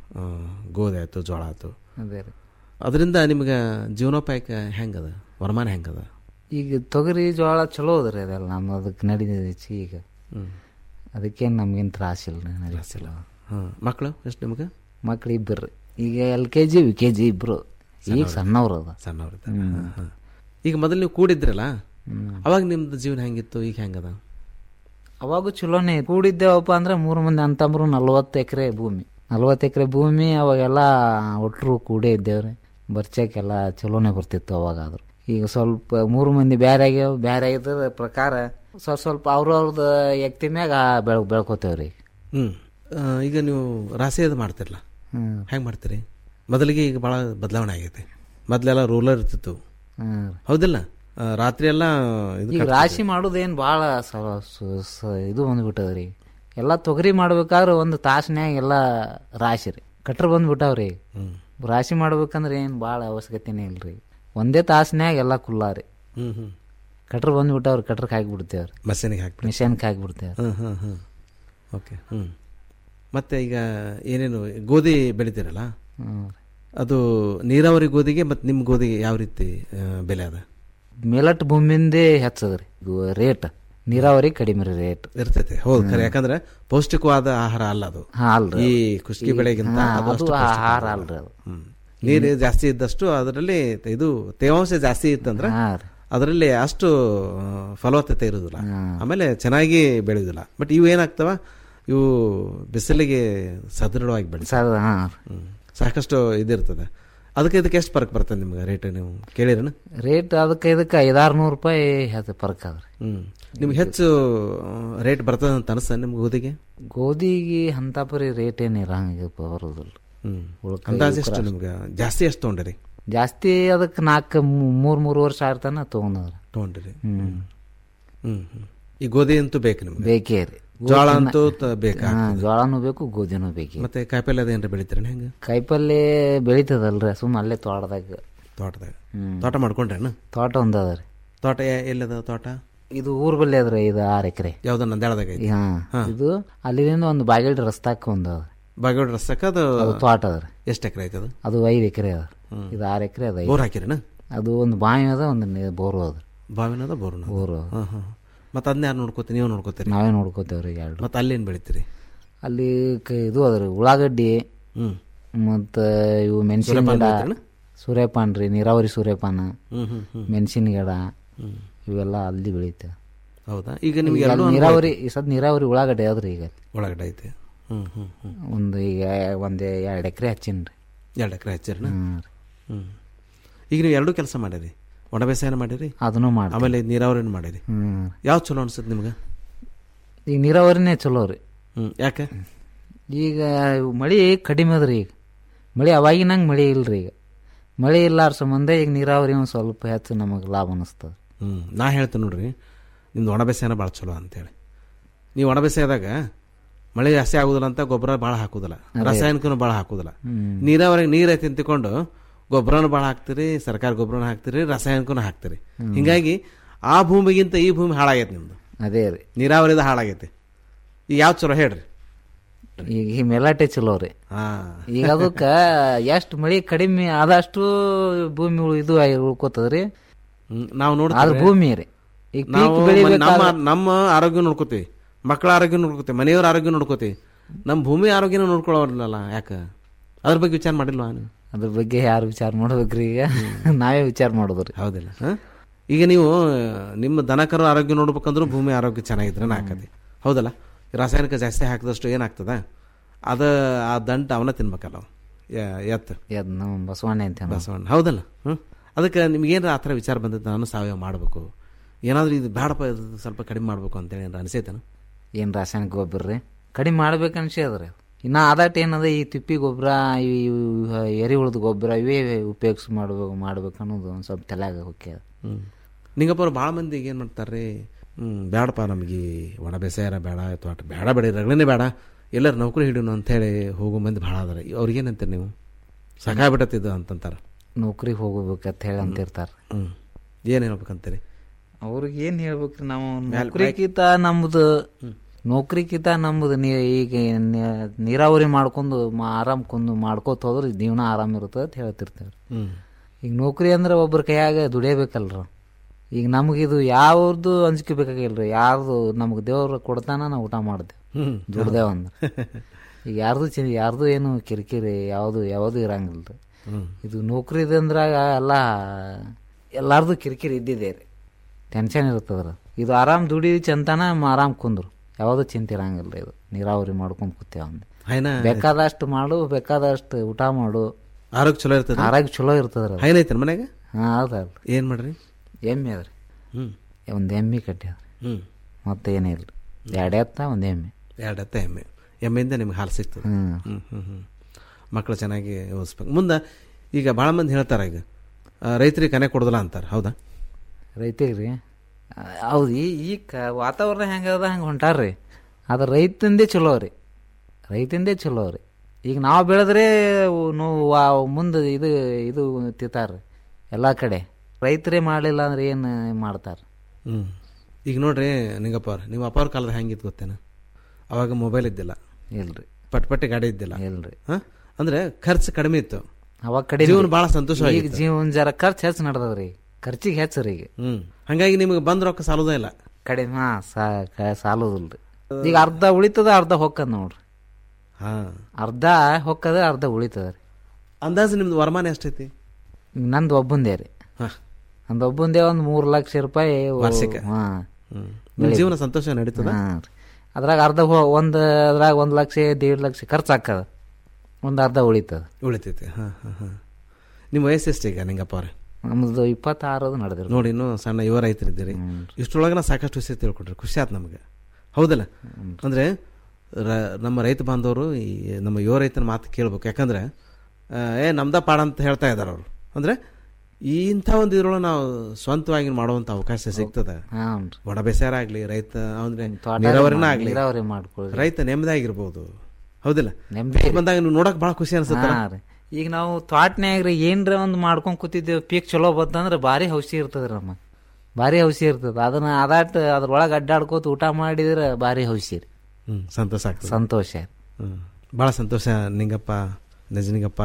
ಗೋಧಿ ಆಯಿತು ಜೋಳ ಆಯಿತು ಅದೇ ರೀ ಅದರಿಂದ ನಿಮ್ಗೆ ಜೀವನೋಪಾಯಕ್ಕೆ ಹೆಂಗದ ವರಮಾನ ಹೆಂಗದ ಈಗ ತೊಗರಿ ಜೋಳ ಚಲೋ ಅದ್ರಿ ಅದೆಲ್ಲ ನಮ್ಮ ಅದಕ್ಕೆ ನಡೀತೈತಿ ಈಗ ಹ್ಮ್. ಅದಕ್ಕೇನು ನಮ್ಗೇನು ತ್ರಾಸ ಇಲ್ಲ ನಡೀತಿಲ್ಲ ಹಾಂ ಮಕ್ಕಳು ಎಷ್ಟು ನಿಮ್ಗೆ ಮಕ್ಳು ಇಬ್ಬರು ಈಗ L K G U K G ಇಬ್ರು ಈಗ ಸಣ್ಣವ್ರು ಅದ ಸಣ್ಣವ್ರು ಈಗ ಮೊದಲು ನೀವು ಕೂಡಿದ್ರಲ್ಲ ಅವಾಗ ನಿಮ್ದು ಜೀವನ ಹೆಂಗಿತ್ತು ಈಗ ಹೆಂಗದ ಅವಾಗೂ ಚಲೋನೆ ಕೂಡಿದ್ದೇವಪ್ಪ ಅಂದ್ರೆ ಮೂರು ಮಂದಿ ಅಂತಂಬ್ರು ನಲ್ವತ್ತು ಎಕರೆ ಭೂಮಿ ನಲ್ವತ್ತು ಎಕರೆ ಭೂಮಿ ಅವಾಗೆಲ್ಲ ಒಟ್ಟರು ಕೂಡೇ ಇದ್ದೇವ್ರಿ ಬರ್ಚಕ್ಕೆಲ್ಲ ಚಲೋನೆ ಬರ್ತಿತ್ತು ಅವಾಗಾದ್ರು ಈಗ ಸ್ವಲ್ಪ ಮೂರು ಮಂದಿ ಬ್ಯಾರೆ ಆಗ್ಯಾವ ಬ್ಯಾರೆ ಆಗಿದ್ರ ಪ್ರಕಾರ ಸ್ವಲ್ಪ ಸ್ವಲ್ಪ ಅವ್ರವ್ರದ್ದು ಎಕ್ತಿ ಮ್ಯಾಗ ಬೆಳ್ ಬೆಳ್ಕೋತೇವ್ರಿ ಹ್ಞೂ ಈಗ ನೀವು ರಾಸಿ ಅದು ಮಾಡ್ತಿರಲ್ಲ ಹ್ಮ್. ಹೆಂಗೆ ಮಾಡ್ತೀರಿ ಮೊದಲಿಗೆ ಈಗ ಭಾಳ ಬದಲಾವಣೆ ಆಗೈತೆ ಮೊದಲೆಲ್ಲ ರೂಲರ್ ಇರ್ತಿತ್ತು ಹ್ಮ್. ಹೌದಿಲ್ಲ ಆ, ರಾತ್ರಿ ಎಲ್ಲ ಇದು ಈಗ ಕಟ್ತಿದ್ರು. ರಾಶಿ ಮಾಡೋದೇನು ಭಾಳ ಇದು ಬಂದ್ಬಿಟ್ಟದ್ರಿ ಎಲ್ಲ ತೊಗರಿ ಮಾಡ್ಬೇಕಾದ್ರೆ ಒಂದು ತಾಸಿನ್ಯಾಗ ಎಲ್ಲ ರಾಶಿ ರೀ ಕಟ್ರ ಬಂದ್ಬಿಟ್ಟಾವ್ರಿ ರಾಶಿ ಮಾಡ್ಬೇಕಂದ್ರೆ ಏನು ಭಾಳ ಅವಶ್ಯಕತೆನೇ ಇಲ್ರಿ ಒಂದೇ ತಾಸಿನ್ಯಾಗ ಎಲ್ಲ ಕುಲ್ಲ ರೀ ಹ್ಮ್ ಹ್ಮ್ ಕಟ್ರ ಬಂದ್ಬಿಟ್ಟವ್ರಿ ಕಟ್ರಕ್ಕೆ ಹಾಕಿಬಿಡ್ತೇವ್ರಿ ಮಷೀನಿಗೆ ಹಾಕ್ಬಿಡಿ ಮಿಷನ್ಗೆ ಹಾಕಿಬಿಡ್ತೇವ್ರಿ ಹಾಂ ಹಾಂ ಹಾಂ ಓಕೆ ಹ್ಞೂ ಮತ್ತೆ ಈಗ ಏನೇನು ಗೋಧಿ ಬೆಳಿತೀರಲ್ಲ ಹ್ಮ್. ಅದು ನೀರಾವರಿ ಗೋಧಿಗೆ ಮತ್ತು ನಿಮ್ಮ ಗೋಧಿಗೆ ಯಾವ ರೀತಿ ಆ, ಬೆಲೆ ಅದ ಮೇಲಟ್ ಭೂಮಿಂದೇ ಹೆಚ್ಚದ್ರಿ ಇದು ರೇಟ್ ನೀರಾವರಿ ಕಡಿಮೆ ರೀ ರೇಟ್ ಇರ್ತೈತೆ ಹೌದು ಖರೆ ಯಾಕಂದ್ರೆ ಪೌಷ್ಟಿಕವಾದ ಆಹಾರ ಅಲ್ಲ ಅದು ಹಾ, ಅಲ್ರಿ ಈ ಅದು. ಕುಷ್ಕಿ ಈ- ಬೆಳೆಗಿಂತ ಹಾ, ಅದು ಅದು ಅಷ್ಟು ಪೌಷ್ಟಿಕ ಆಹಾರ ಅಲ್ಲ. ಅಲ್ರಿ ಅದು. ಹ್ಮ್. ನೀರು ಜಾಸ್ತಿ ಇದ್ದಷ್ಟು ಅದರಲ್ಲಿ ಇದು ತೇವಾಂಶ ಜಾಸ್ತಿ ಇತ್ತಂದ್ರೆ ಅದರಲ್ಲಿ ಅಷ್ಟು ಆ, ಫಲವತ್ತತೆ ಇರುವುದಿಲ್ಲ ಆಮೇಲೆ ಚೆನ್ನಾಗಿ ಬೆಳೆಯುವುದಿಲ್ಲ ಬಟ್ ಇವು ಏನಾಗ್ತವ ಇವು ಬಿಸಿಲಿಗೆ ಸದೃಢವಾಗಿ ಬೆಳೆ ಸಾಕಷ್ಟು ಇದಿರ್ತದೆ ಅದಕ್ಕೆ ಇದಕ್ಕೆ ಎಷ್ಟು ಫರಕ್ ಬರ್ತದೆ ನಿಮ್ಗೆ ರೇಟ್ ನೀವು ಕೇಳಿರನ ರೇಟ್ ಅದಕ್ಕೆ ಇದಕ್ಕೆ ಐದಾರು ನೂರು ರೂಪಾಯಿ ಹೆಚ್ಚು ಫರ್ಕ್ ಅದ್ರಿ ಹ್ಮ್ ನಿಮ್ಗೆ ಹೆಚ್ಚು ರೇಟ್ ಬರ್ತದೆ ಅಂತ ಅನಿಸ್ತ ನಿಮ್ಗೆ ಗೋಧಿಗೆ ಗೋಧಿಗೆ ಅಂತ ಪರಿ ರೇಟ್ ಏನು ಇರಂಗ ಬರೋದಿಲ್ಲ ಹ್ಮ್ ಉಳ್ಕ- ಅಂದಾಜು ಇವ್ಕ ಎಷ್ಟು ನಿಮ್ಗೆ ಜಾಸ್ತಿ ಎಷ್ಟು ತೊಗೊಂಡಿರಿ ಜಾಸ್ತಿ ಅದಕ್ಕೆ ನಾಲ್ಕು ಮೂರು ಮೂರು ವರ್ಷ ಆಡ್ತಾನ ತೊಗೊಂಡವ್ರಿ ತೊಗೊಂಡಿರಿ ಹ್ಮ್ ಹ್ಮ್ ಹ್ಮ್ ಈ ಗೋಧಿ ಅಂತೂ ಬೇಕು ನಿಮ್ಗೆ ಬೇಕೇ ರೀ ಜೋಳ ಅಂತೂ ತ- ಬೇಕಾ ಹಾ, ಜೋಳನೂ ಬೇಕು ಗೋಧಿನೂ ಬೇಕು ಮತ್ತೆ ಕಾಯಿಪಲ್ಲೆ ಅದೇನ್ರಿ ಬೆಳಿತೀರಿ ಹೆಂಗೆ ಕಾಯಿಪಲ್ಲೆ ಬೆಳಿತದಲ್ರಿ ಸುಮ್ಮ ಅಲ್ಲೇ ತೋಟದಾಗ ತೋಟದಾಗ ಹ್ಮ್. ತೋಟ ಮಾಡ್ಕೊಂಡ್ರೇನು ತೋಟ ಒಂದ್ ಅದ ರೀ ತೋಟ ಎ- ಎಲ್ಲದ ತೋಟ ಇದು ಊರ್ ಬಲ್ಲಿ ಅದ್ರಿ ಇದು ಆರು ಎಕರೆ ಯಾವ್ದು ನಂದ್ಯಾಳದಾಗ ಐತಿ ಹಾ ಇದು ಅಲ್ಲಿಂದ ಒಂದು ಬಾಗೇಡ್ ರಸ್ತಾಕ ಒಂದು ಅದ ಬಾಗೇವಾಡ ರಸ್ತಕ್ಕ ಅದು ಅದು ತೋಟ ಅದ ರೀ ಎಷ್ಟು ಎಕರೆ ಐತೆ ಅದು ಅದು ಐದು ಎಕರೆ ಅದ ಇದು ಆರು ಎಕರೆ ಅದ ಬೋರ್ ಹಾಕಿರೇನ ಅದು ಒಂದು ಬಾವಿ ಅದ ಒಂದು ಬೋರು ಅದ ಬಾವಿನದ ಬೋರ್ನ ಬೋರು ಹಾಂ ಹಾಂ ಮತ್ತೆ ಅದನ್ನ ಯಾರು ನೋಡ್ಕೋತೀರಿ ನೀವು ನೋಡ್ಕೋತೀರಿ ನಾವೇ ನೋಡ್ಕೋತೇವ್ರಿ ಎರಡು ಮತ್ತೆ ಅಲ್ಲೇನು ಬೆಳಿತೀರಿ ಅಲ್ಲಿ ಕ- ಇದು ಅದ್ರಿ ಉಳ್ಳಾಗಡ್ಡಿ ಹ್ಮ್. ಮತ್ತು ಇವು ಮೆಣಸಿನ ಸೂರ್ಯಪಾನ ಗಿಡ ಬೆಳಿತೀರೇನು? ಸೂರ್ಯಪಾನ ರೀ ನೀರಾವರಿ ಸೂರ್ಯಪಾನ ಹ್ಮ್, ಹ್ಮ್, ಹ್ಮ್. ಮೆಣಸಿನ ಗಿಡ ಇವೆಲ್ಲ ಅಲ್ಲಿ ಬೆಳಿತೇವೆ ಹೌದಾ ಈಗ ನಿಮ್ಗೆ ಈಗ ಎರಡೂ ಅಲ್ಲಿ ಅನುಭವ ನೀರಾವರಿ ಈ ಸದ್ ನೀರಾವರಿ ಉಳ್ಳಾಗಡ್ಡಿ ಅದ್ರಿ ಈಗ ಒಳಗಡೆ ಐತೆ ಹ್ಮ್ ಹ್ಮ್ ಹ್ಮ್ ಒಂದು ಈಗ ಒಂದು ಎರಡು ಎಕರೆ ಹಚ್ಚಿನ್ರಿ ಎರಡು ಎಕರೆ ಹಚ್ಚಿರಣ ಹ್ಮ್ ರೀ. ಹ್ಮ್ ಈಗ ನೀವು ಎರಡೂ ಕೆಲಸ ಮಾಡಿರಿ ಒಣ ಬೇಸಾಯನ ಮಾಡಿರಿ ಅದನ್ನು ಮಾಡ್ತೀವಿ. ಆಮೇಲೆ ನೀರಾವರಿನ ಮಾಡಿರಿ ಹ್ಮ್. ಯಾವ್ದು ಚಲೋ ಅನ್ಸುತ್ತೆ ನಿಮ್ಗೆ ಈಗ ನೀರಾವರಿನೇ ಚಲೋ ರೀ ಹ್ಮ್ ಯಾಕೆ ಈಗ ಮಳೆ ಕಡಿಮೆ ಅದ್ರಿ ಈಗ ಮಳೆ ಅವಾಗಿನಂಗೆ ಮಳೆ ಇಲ್ರಿ ಈಗ ಮಳೆ ಇಲ್ಲಾರ ಸಂಬಂಧ ಈಗ ನೀರಾವರಿ ಒಂದು ಸ್ವಲ್ಪ ಹೆಚ್ಚು ನಮಗೆ ಲಾಭ ಅನಿಸ್ತದೆ ಹ್ಮ್ ನಾ ಹೇಳ್ತೇನೆ ನೋಡ್ರಿ ನಿಮ್ದು ಒಣ ಬೇಸಾಯನ ಭಾಳ ಚಲೋ ಅಂತೇಳಿ ನೀವು ಒಣ ಬೇಸಾಯದಾಗ ಮಳೆ ಜಾಸ್ತಿ ಆಗುದಿಲ್ಲ ಅಂತ ಗೊಬ್ಬರ ಭಾಳ ಹಾಕುದಿಲ್ಲ ಅದೇ. ರಾಸಾಯನಿಕನು ಭಾಳ ಹಾಕುದಿಲ್ಲ ಹ್ಮ್. ನೀರಾವರಿಗೆ ನೀರು ಐತಿ ಅಂತಿಕೊಂಡು ಗೊಬ್ಬರನು ಭಾಳ ಹಾಕ್ತಿರಿ ಸರ್ಕಾರ ಗೊಬ್ಬರನ ಹಾಕ್ತಿರಿ ರಾಸಾಯನಿಕನು ಹಾಕ್ತಿರಿ ಹ್ಮ್. ಹಿಂಗಾಗಿ ಆ ಭೂಮಿಗಿಂತ ಈ ಭೂಮಿ ಹಾಳಾಗೈತೆ ನಿಮ್ದು ಅದೇ ರೀ ನೀರಾವರಿದ ಹಾಳಾಗೈತೆ ಈಗ ಯಾವ್ದು ಚಲೋ ಹೇಳ್ರಿ ಈಗ ಈ ಮೆಲಾಟೆ ಚಲೋ ರೀ ಹಾ ಈಗ ಅದಕ್ಕೆ ಎಷ್ಟು ಮಳೆ ಕಡಿಮೆ ಆದಷ್ಟು ಭೂಮಿ ಉಳ್- ಇದು ಆಗಿ ಉಳ್ಕೋತದ್ರಿ ನಾವು ಅದು ನೋಡ್ತೀವಿ ಭೂಮಿ ರೀ ಈಗ ನಾವು ಪೀಕ್ ಮನೆ- ನಮ್ಮ ಬೆಳಿಬೇಕಾದ್ರೆ ನಮ್ಮ ಆರೋಗ್ಯ ನೋಡ್ಕೋತೀವಿ ಮಕ್ಕಳ ಆರೋಗ್ಯ ನೋಡ್ಕೋತೀವಿ ಮನೆಯವ್ರ ಆರೋಗ್ಯ ನೋಡ್ಕೋತೀವಿ ನಮ್ಮ ಭೂಮಿ ಆರೋಗ್ಯನ ನೋಡ್ಕೊಳ್ಳೋರಿಲ್ಲಲ್ಲ ಯಾಕೆ ಅದ್ರ ಬಗ್ಗೆ ವಿಚಾರ ಮಾಡಿಲ್ವಾ ನೀವು ಅದ್ರ ಬಗ್ಗೆ ಯಾರು ವಿಚಾರ ಮಾಡ್ಬೇಕ್ರಿ ಈಗ ನಾವೇ ವಿಚಾರ ಮಾಡೋದ್ರಿ ಹೌದಿಲ್ಲ ಹ? ಈಗ ನೀವು ನಿಮ್ಮ ದನಕರ ಆರೋಗ್ಯ ನೋಡ್ಬೇಕಂದ್ರೂ ಭೂಮಿ ಆರೋಗ್ಯ ಚೆನ್ನಾಗಿದ್ರೆ ಹಾಕತಿ ಹೌದಲ್ಲ ರಾಸಾಯನಿಕ ಜಾಸ್ತಿ ಹಾಕಿದಷ್ಟು ಏನಾಗ್ತದ ಅದ ಆ ದಂಟ ಅವನ ತಿನ್ಬೇಕಲ್ಲ ಅವ. ಯ- ಎತ್ತ ಎದ್ ನಮ್ಮ ಬಸವಣ್ಣ ಅಂತ ಬಸವಣ್ಣ ಹೌದಲ್ಲ ಹ್ಞೂ ಅದಕ್ಕೆ ನಿಮ್ಗೇನಾರ ಆ ಥರ ವಿಚಾರ ಬಂದಿದ್ದು ನಾನು ಸಾವಯವ ಮಾಡಬೇಕು ಏನಾದರೂ ಇದು ಬೇಡಪ್ಪ ಇದು ಸ್ವಲ್ಪ ಕಡಿಮೆ ಮಾಡಬೇಕು ಅಂತೇಳಿ ಏನಾರ ಅನಿಸೈತೇನು ಏನು ರಾಸಾಯನಿಕ ಗೊಬ್ಬರ ರೀ ಕಡಿಮೆ ಮಾಡ್ಬೇಕು ಅನ್ಸ್ಯದ್ರಿ ಇನ್ನು ಆದಾಟ ಏನದ ಈ ತಿಪ್ಪಿ ಗೊಬ್ಬರ ಎರೆಹುಳದ ಗೊಬ್ಬರ ಇವೇ ಉಪಯೋಗಿಸಿ ಮಾಡ್ಬೇಕು ಮಾಡ್ಬೇಕು ಅನ್ನೋದು ಒಂದು ಸ್ವಲ್ಪ ತಲೆಯಾಗ ಹೋಗ್ಯ ಹ್ಞೂ ನಿಂಗಪ್ಪ ಭಾಳ ಮಂದಿಗೆ ಏನು ಮಾಡ್ತಾರೆ ಹ್ಞೂ ಬೇಡಪ್ಪ ನಮಗೆ ಈ ಒಣ ಬೇಸಾಯರ ಬೇಡ ತೋಟ ಬೇಡ ಬೇಡ ರಗಳೇ ಬೇಡ ಎಲ್ಲರೂ ನೌಕರಿ ಹಿಡಿಯೋಣ ಅಂತೇಳಿ ಹೋಗೋ ಮಂದಿ ಭಾಳ ಅದಾರ ಅವ್ರಿಗೇನಂತೀರಿ ನೀವು ಸಾಕಾಗ್ಬಿಟ್ಟತ್ತಿದ್ದು ಅಂತಂತಾರೆ ನೌಕರಿಗೆ ಹೋಗ್ಬೇಕಂತ ಹೇಳಿ ಅಂತಿರ್ತಾರೆ ಹ್ಞೂ ಏನು ಹೇಳ್ಬೇಕಂತೀರಿ ಅವ್ರಿಗೆ ಏನು ಹೇಳ್ಬೇಕ್ರಿ ನಾವು ಮ್ಯಾಲ್- ನೌಕರಿಕಿಂತ ನಮ್ದು ನೌಕರಿಕಿಂತ ನಮ್ದು ನೀ ಈಗ ನಿ- ನೀರಾವರಿ ಮಾಡ್ಕೊಂಡು ಮಾ- ಆರಾಮ್ ಕುಂದು ಮಾಡ್ಕೋತ ಹೋದ್ರೆ ಜೀವನ ಆರಾಮ್ ಇರ್ತದೆ ಅಂತ ಹೇಳ್ತಿರ್ತೇವೆ ಹ್ಞೂ ಈಗ ನೌಕರಿ ಅಂದ್ರೆ ಒಬ್ರ ಕೈಯಾಗ ದುಡಿಯಬೇಕಲ್ರ ಈಗ ನಮಗಿದು ಯಾವ್ದು ಅಂಜಿಕೆ ಬೇಕಾಗಿಲ್ರಿ ಯಾರ್ದು ನಮ್ಗೆ ದೇವ್ರು ಕೊಡ್ತಾನ ನಾವು ಊಟ ಮಾಡ್ತೇವೆ ಹ್ಮ್. ದುಡ್ದೇವ ಅಂದ್ರೆ ಈಗ ಯಾರ್ದು ಚಿ ಯಾರ್ದು ಏನು ಕಿರಿಕಿರಿ ಯಾವುದು ಯಾವುದು ಇರಂಗಿಲ್ಲ ರೀ ಹ್ಮ್. ಇದು ನೌಕರಿದಂದ್ರಾಗ ಎಲ್ಲ ಎಲ್ಲಾರ್ದು ಕಿರಿಕಿರಿ ಇದ್ದಿದೆ ರೀ ಟೆನ್ಷನ್ ಇರ್ತದ್ರ ಇದು ಆರಾಮ್ ದುಡಿ ಚಂತನ ಆರಾಮ್ ಕುಂದ್ರು ಯಾವುದು ಚಿಂತೆ ಇರಂಗಿಲ್ಲ ಇದು ನೀರಾವರಿ ಮಾಡ್ಕೊಂಡ್ ಕೂತೇವ ಅಂದೆ ಹೈನ ಬೇಕಾದಷ್ಟು ಮಾಡು ಬೇಕಾದಷ್ಟು ಊಟ ಮಾಡು ಆರೋಗ್ಯ ಚಲೋ ಇರ್ತದ ಆರೋಗ್ಯ ಚಲೋ ಇರ್ತದ್ರ ಹೈನ ಐತೇನು ಮನ್ಯಾಗ ಹಾಂ ಹೌದಲ್ರಿ ಏನು ಮಾಡ್ರಿ ಎಮ್ಮೆ ಅದ್ರಿ ಹ್ಞೂ ಒಂದು ಎಮ್ಮೆ ಕಟ್ಟ್ಯಾರ ಹ್ಞೂ ಮತ್ತೆ ಏನಿಲ್ಲ ಎರಡು ಎತ್ತ ಒಂದು ಎಮ್ಮೆ ಎರಡು ಹತ್ತ ಎಮ್ಮೆ ಎಮ್ಮೆಯಿಂದ ನಿಮ್ಗೆ ಹಾಲು ಸಿಗ್ತದೆ ಹ್ಮ್. ಹ್ಞೂ ಹ್ಞೂ ಹ್ಞೂ ಮಕ್ಕಳು ಚೆನ್ನಾಗಿ ಓದಿಸ್ಬೇಕು ಮುಂದೆ ಈಗ ಭಾಳ ಮಂದಿ ಹೇಳ್ತಾರೆ ಈಗ ಆ, ರೈತರಿಗೆ ಕನೆ ಕೊಡೋದಿಲ್ಲ ಅಂತಾರೆ ಹೌದಾ ರೈತಿಗೆ ರೀ ಹೌದು ಈ ಈ ಕ ವಾತಾವರಣ ಹೆಂಗದ ಹಂಗೆ ಹೊಂಟಾರ್ರಿ ಅದು ರೈತಂದೇ ಚಲೋ ರೀ ರೈತಂದೇ ಚಲೋ ರೀ ಈಗ ನಾವು ಬೆಳೆದ್ರೆ ನೋವು ಮುಂದೆ ಇದು ಇದು ತಿಂತಾರ್ರಿ ಎಲ್ಲ ಕಡೆ ರೈತರೇ ಮಾಡಲಿಲ್ಲ ಅಂದ್ರೆ ಏನು ಮಾಡ್ತಾರೆ ಹ್ಞೂ ಈಗ ನೋಡ್ರಿ ನಿಂಗಪ್ಪ ಅವ್ರ ನಿಮ್ಮ ಅಪ್ಪ ಅವ್ರ ಕಾಲದ ಹೆಂಗಿತ್ತು ಗೊತ್ತೇನು ಅವಾಗ ಮೊಬೈಲ್ ಇದ್ದಿಲ್ಲ ಇಲ್ರಿ ಪಟ್ ಪಟ್ಟಿ ಗಾಡಿ ಇದ್ದಿಲ್ಲ ಇಲ್ರಿ ಹಾಂ ಅಂದರೆ ಖರ್ಚು ಕಡಿಮೆ ಇತ್ತು ಅವಾಗ ಕಡೆ ಜೀವನ ಭಾಳ ಈಗ ಸಂತೋಷವಾಗಿತ್ತು ಜೀವನ ಜರ ಖರ್ಚು ಹೆಚ್ಚು ನಡ್ದದ್ರಿ ಖರ್ಚಿಗೆ ಹೆಚ್ಚು ರೀ ಈಗ ಹ್ಞೂ ಹಾಗಾಗಿ ನಿಮಗೆ ಬಂದ ರೊಕ್ಕ ಸಾಲೋದೇ ಇಲ್ಲ ಕಡಿಮೆ ಹಾಂ ಸಾ ಕ- ಸಾಲೋದಿಲ್ರಿ ಈಗ ಅರ್ಧ ಉಳಿತದ ಅರ್ಧ ಹೊಕ್ಕದ ನೋಡ್ರಿ ಹಾಂ ಅರ್ಧ ಹೊಕ್ಕದ ಅರ್ಧ ಉಳಿತದ ರೀ ಅಂದಾಜು ನಿಮ್ದು ವರಮಾನ ಎಷ್ಟೈತಿ ಈಗ ನಂದು ಒಬ್ಬಂದೇ ರೀ ಹಾಂ ನಂದು ಒಬ್ಬಂದೇ ಒಂದು ಮೂರು ಲಕ್ಷ ರೂಪಾಯಿ ಓ- ವಾರ್ಷಿಕ? ಹಾಂ ಹ್ಞೂ ನಿಮ್ಮ ಜೀವನ ಸಂತೋಷ ನಡೀತದ ಹಾಂ ರೀ ಅದ್ರಾಗ ಅರ್ಧ ಹೊ- ಒಂದು ಅದ್ರಾಗ ಒಂದು ಲಕ್ಷ ದೇಡ್ ಲಕ್ಷ ಖರ್ಚು ಹಾಕದ ಒಂದು ಅರ್ಧ ಉಳಿತದ ಉಳಿತೈತೆ ಹಾಂ ಹಾಂ ಹಾಂ ನಿಮ್ಮ ವಯಸ್ಸು ಎಷ್ಟು ಈಗ ನಿಂಗಪ್ಪ ಅವ್ರೆ ನಮ್ದು ಇಪ್ಪತ್ತಾರದು ನಡೆದಿರಿ ನೋಡಿ ಇನ್ನೂ ಸಣ್ಣ ಯುವ ರೈತರಿದ್ದೀರಿ ಇಷ್ಟರೊಳಗೆ ಸಾಕಷ್ಟು ವಿಷಯ ತಿಳ್ಕೊಟ್ರಿ ಖುಷಿ ಆಯ್ತು ನಮಗೆ ಹೌದಲ್ಲ ಅಂದರೆ ನಮ್ಮ ರೈತ ಬಾಂಧವರು ಈ ನಮ್ಮ ಯುವ ರೈತನ ಮಾತು ಕೇಳ್ಬೇಕು ಯಾಕಂದ್ರೆ ಆ, ಏ ನಮ್ದ ಪಾಡ ಅಂತ ಹೇಳ್ತಾ ಇದ್ದಾರೆ ಅವರು ಅಂದರೆ ಇಂಥ ಒಂದು ಇದ್ರೊಳಗೆ ನಾವು ಸ್ವಂತವಾಗಿ ಮಾಡುವಂಥ ಅವಕಾಶ ಸಿಗ್ತದೆ ಹಾಂ ಒಣ ಬೇಸಾರ ಆಗಲಿ ರೈತ ಅಂದರೆ ತೋಟ ನೀರಾವರಿನ ಮಾಡಿ- ಆಗಲಿ ನೀರಾವರಿ ಮಾಡ್ಕೊಳ್ಳಿ. ರೈತ ನೆಮ್ಮದಿಯಾಗಿರ್ಬೋದು ಹೌದಿಲ್ಲ ನೆಮ್ಮದಿ ಬಂದಾಗ ನೀವು ನೋಡಕ್ ಭಾಳ ಖುಷಿ ಅನ್ಸುತ್ತೆ ಹಾಂ ರೀ ಈಗ ನಾವು ತೋಟನ್ಯಾಗ ರೀ ಏನರ ಒಂದು ಮಾಡ್ಕೊಂಡು ಕೂತಿದ್ದೇವೆ ಪೀಕ್ ಚಲೋ ಬಂತಂದ್ರೆ ಭಾರಿ ಔಷಧಿ ಇರ್ತದೆ ನಮಗೆ ಭಾರಿ ಔಷಧಿ ಇರ್ತದೆ ಅದನ್ನ ಅದಾಟ ಅದ್ರೊಳಗೆ ಅಡ್ಡಾಡ್ಕೋತ ಊಟ ಮಾಡಿದ್ರೆ ಭಾರಿ ಔಷಧಿ ರೀ ಹ್ಞೂ ಸಂತೋಷ ಆಗ್ತದೆ ಸಂತೋಷ ಹ್ಞೂ ಭಾಳ ಸಂತೋಷ ನಿಂಗಪ್ಪ ನಜನಿಗಪ್ಪ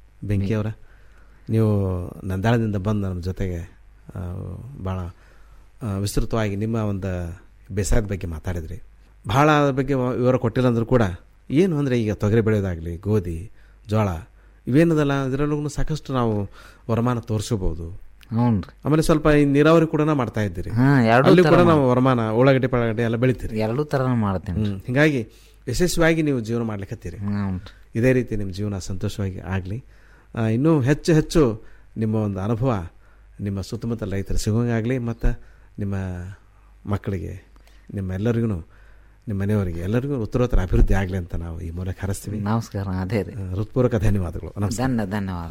ಬೆಂಕಿಯವರ ನೀವು ನಂದಾಳದಿಂದ ಬಂದು ನಮ್ಮ ಜೊತೆಗೆ ಭಾಳ ಆ, ವಿಸ್ತೃತವಾಗಿ ನಿಮ್ಮ ಒಂದು ಬೇಸಾಯದ ಬಗ್ಗೆ ಮಾತಾಡಿದ್ರಿ ಭಾಳ ಅದ್ರ ಬಗ್ಗೆ ವಿವರ ಕೊಟ್ಟಿಲ್ಲ ಅಂದರೂ ಕೂಡ ಏನು ಅಂದರೆ ಈಗ ತೊಗರಿ ಬೆಳೆಯೋದಾಗಲಿ ಗೋಧಿ ಜೋಳ ಇವೇನದಲ್ಲ ಇದರಲ್ಲೂ ಸಾಕಷ್ಟು ನಾವು ವರಮಾನ ತೋರಿಸಬಹುದು ಹ್ಞೂ ಆಮೇಲೆ ಸ್ವಲ್ಪ ಈ ನೀರಾವರಿ ಕೂಡ ಮಾಡ್ತಾ ಇದ್ದೀರಿ ಹಾ, ಎರಡೂ ಅಲ್ಲಿ ಥರ ಕೂಡ ಮಾಡ್- ನಾವು ವರಮಾನ ಉಳ್ಳಾಗಡ್ಡಿ ಪಳಗಡ್ಡಿ ಎಲ್ಲ ಬೆಳಿತೀರಿ ಎರಡೂ ಥರ ಮಾಡ್ತೀನಿ ಹ್ಮ್. ಹಿಂಗಾಗಿ ಯಶಸ್ವಿಯಾಗಿ ನೀವು ಜೀವನ ಮಾಡ್ಲಿಕ್ಕತ್ತೀರಿ ಹ್ಞೂ ಇದೇ ರೀತಿ ನಿಮ್ಮ ಜೀವನ ಸಂತೋಷವಾಗಿ ಆಗಲಿ ಇನ್ನೂ ಹೆಚ್ಚು ಹೆಚ್ಚು ನಿಮ್ಮ ಒಂದು ಅನುಭವ ನಿಮ್ಮ ಸುತ್ತಮುತ್ತ ರೈತರು ಸಿಗೋಂಗಾಗಲಿ ಮತ್ತು ನಿಮ್ಮ ಮಕ್ಕಳಿಗೆ ನಿಮ್ಮ ಎಲ್ಲರಿಗೂ ನಿಮ್ಮ ಮನೆಯವರಿಗೆ ಎಲ್ಲರಿಗೂ ಉತ್ತರೋತ್ತರ ಅಭಿವೃದ್ಧಿ ಆಗಲಿ ಅಂತ ನಾವು ಈ ಮೂಲಕ ಹಾರಸ್ತೀವಿ ನಮಸ್ಕಾರ ಅದೇ ರೀ ಆ, ಹೃತ್ಪೂರ್ವಕ ಧನ್ಯವಾದಗಳು ನಮಸ್ಕಾರ ಧನ್ಯ ಧನ್ಯವಾದ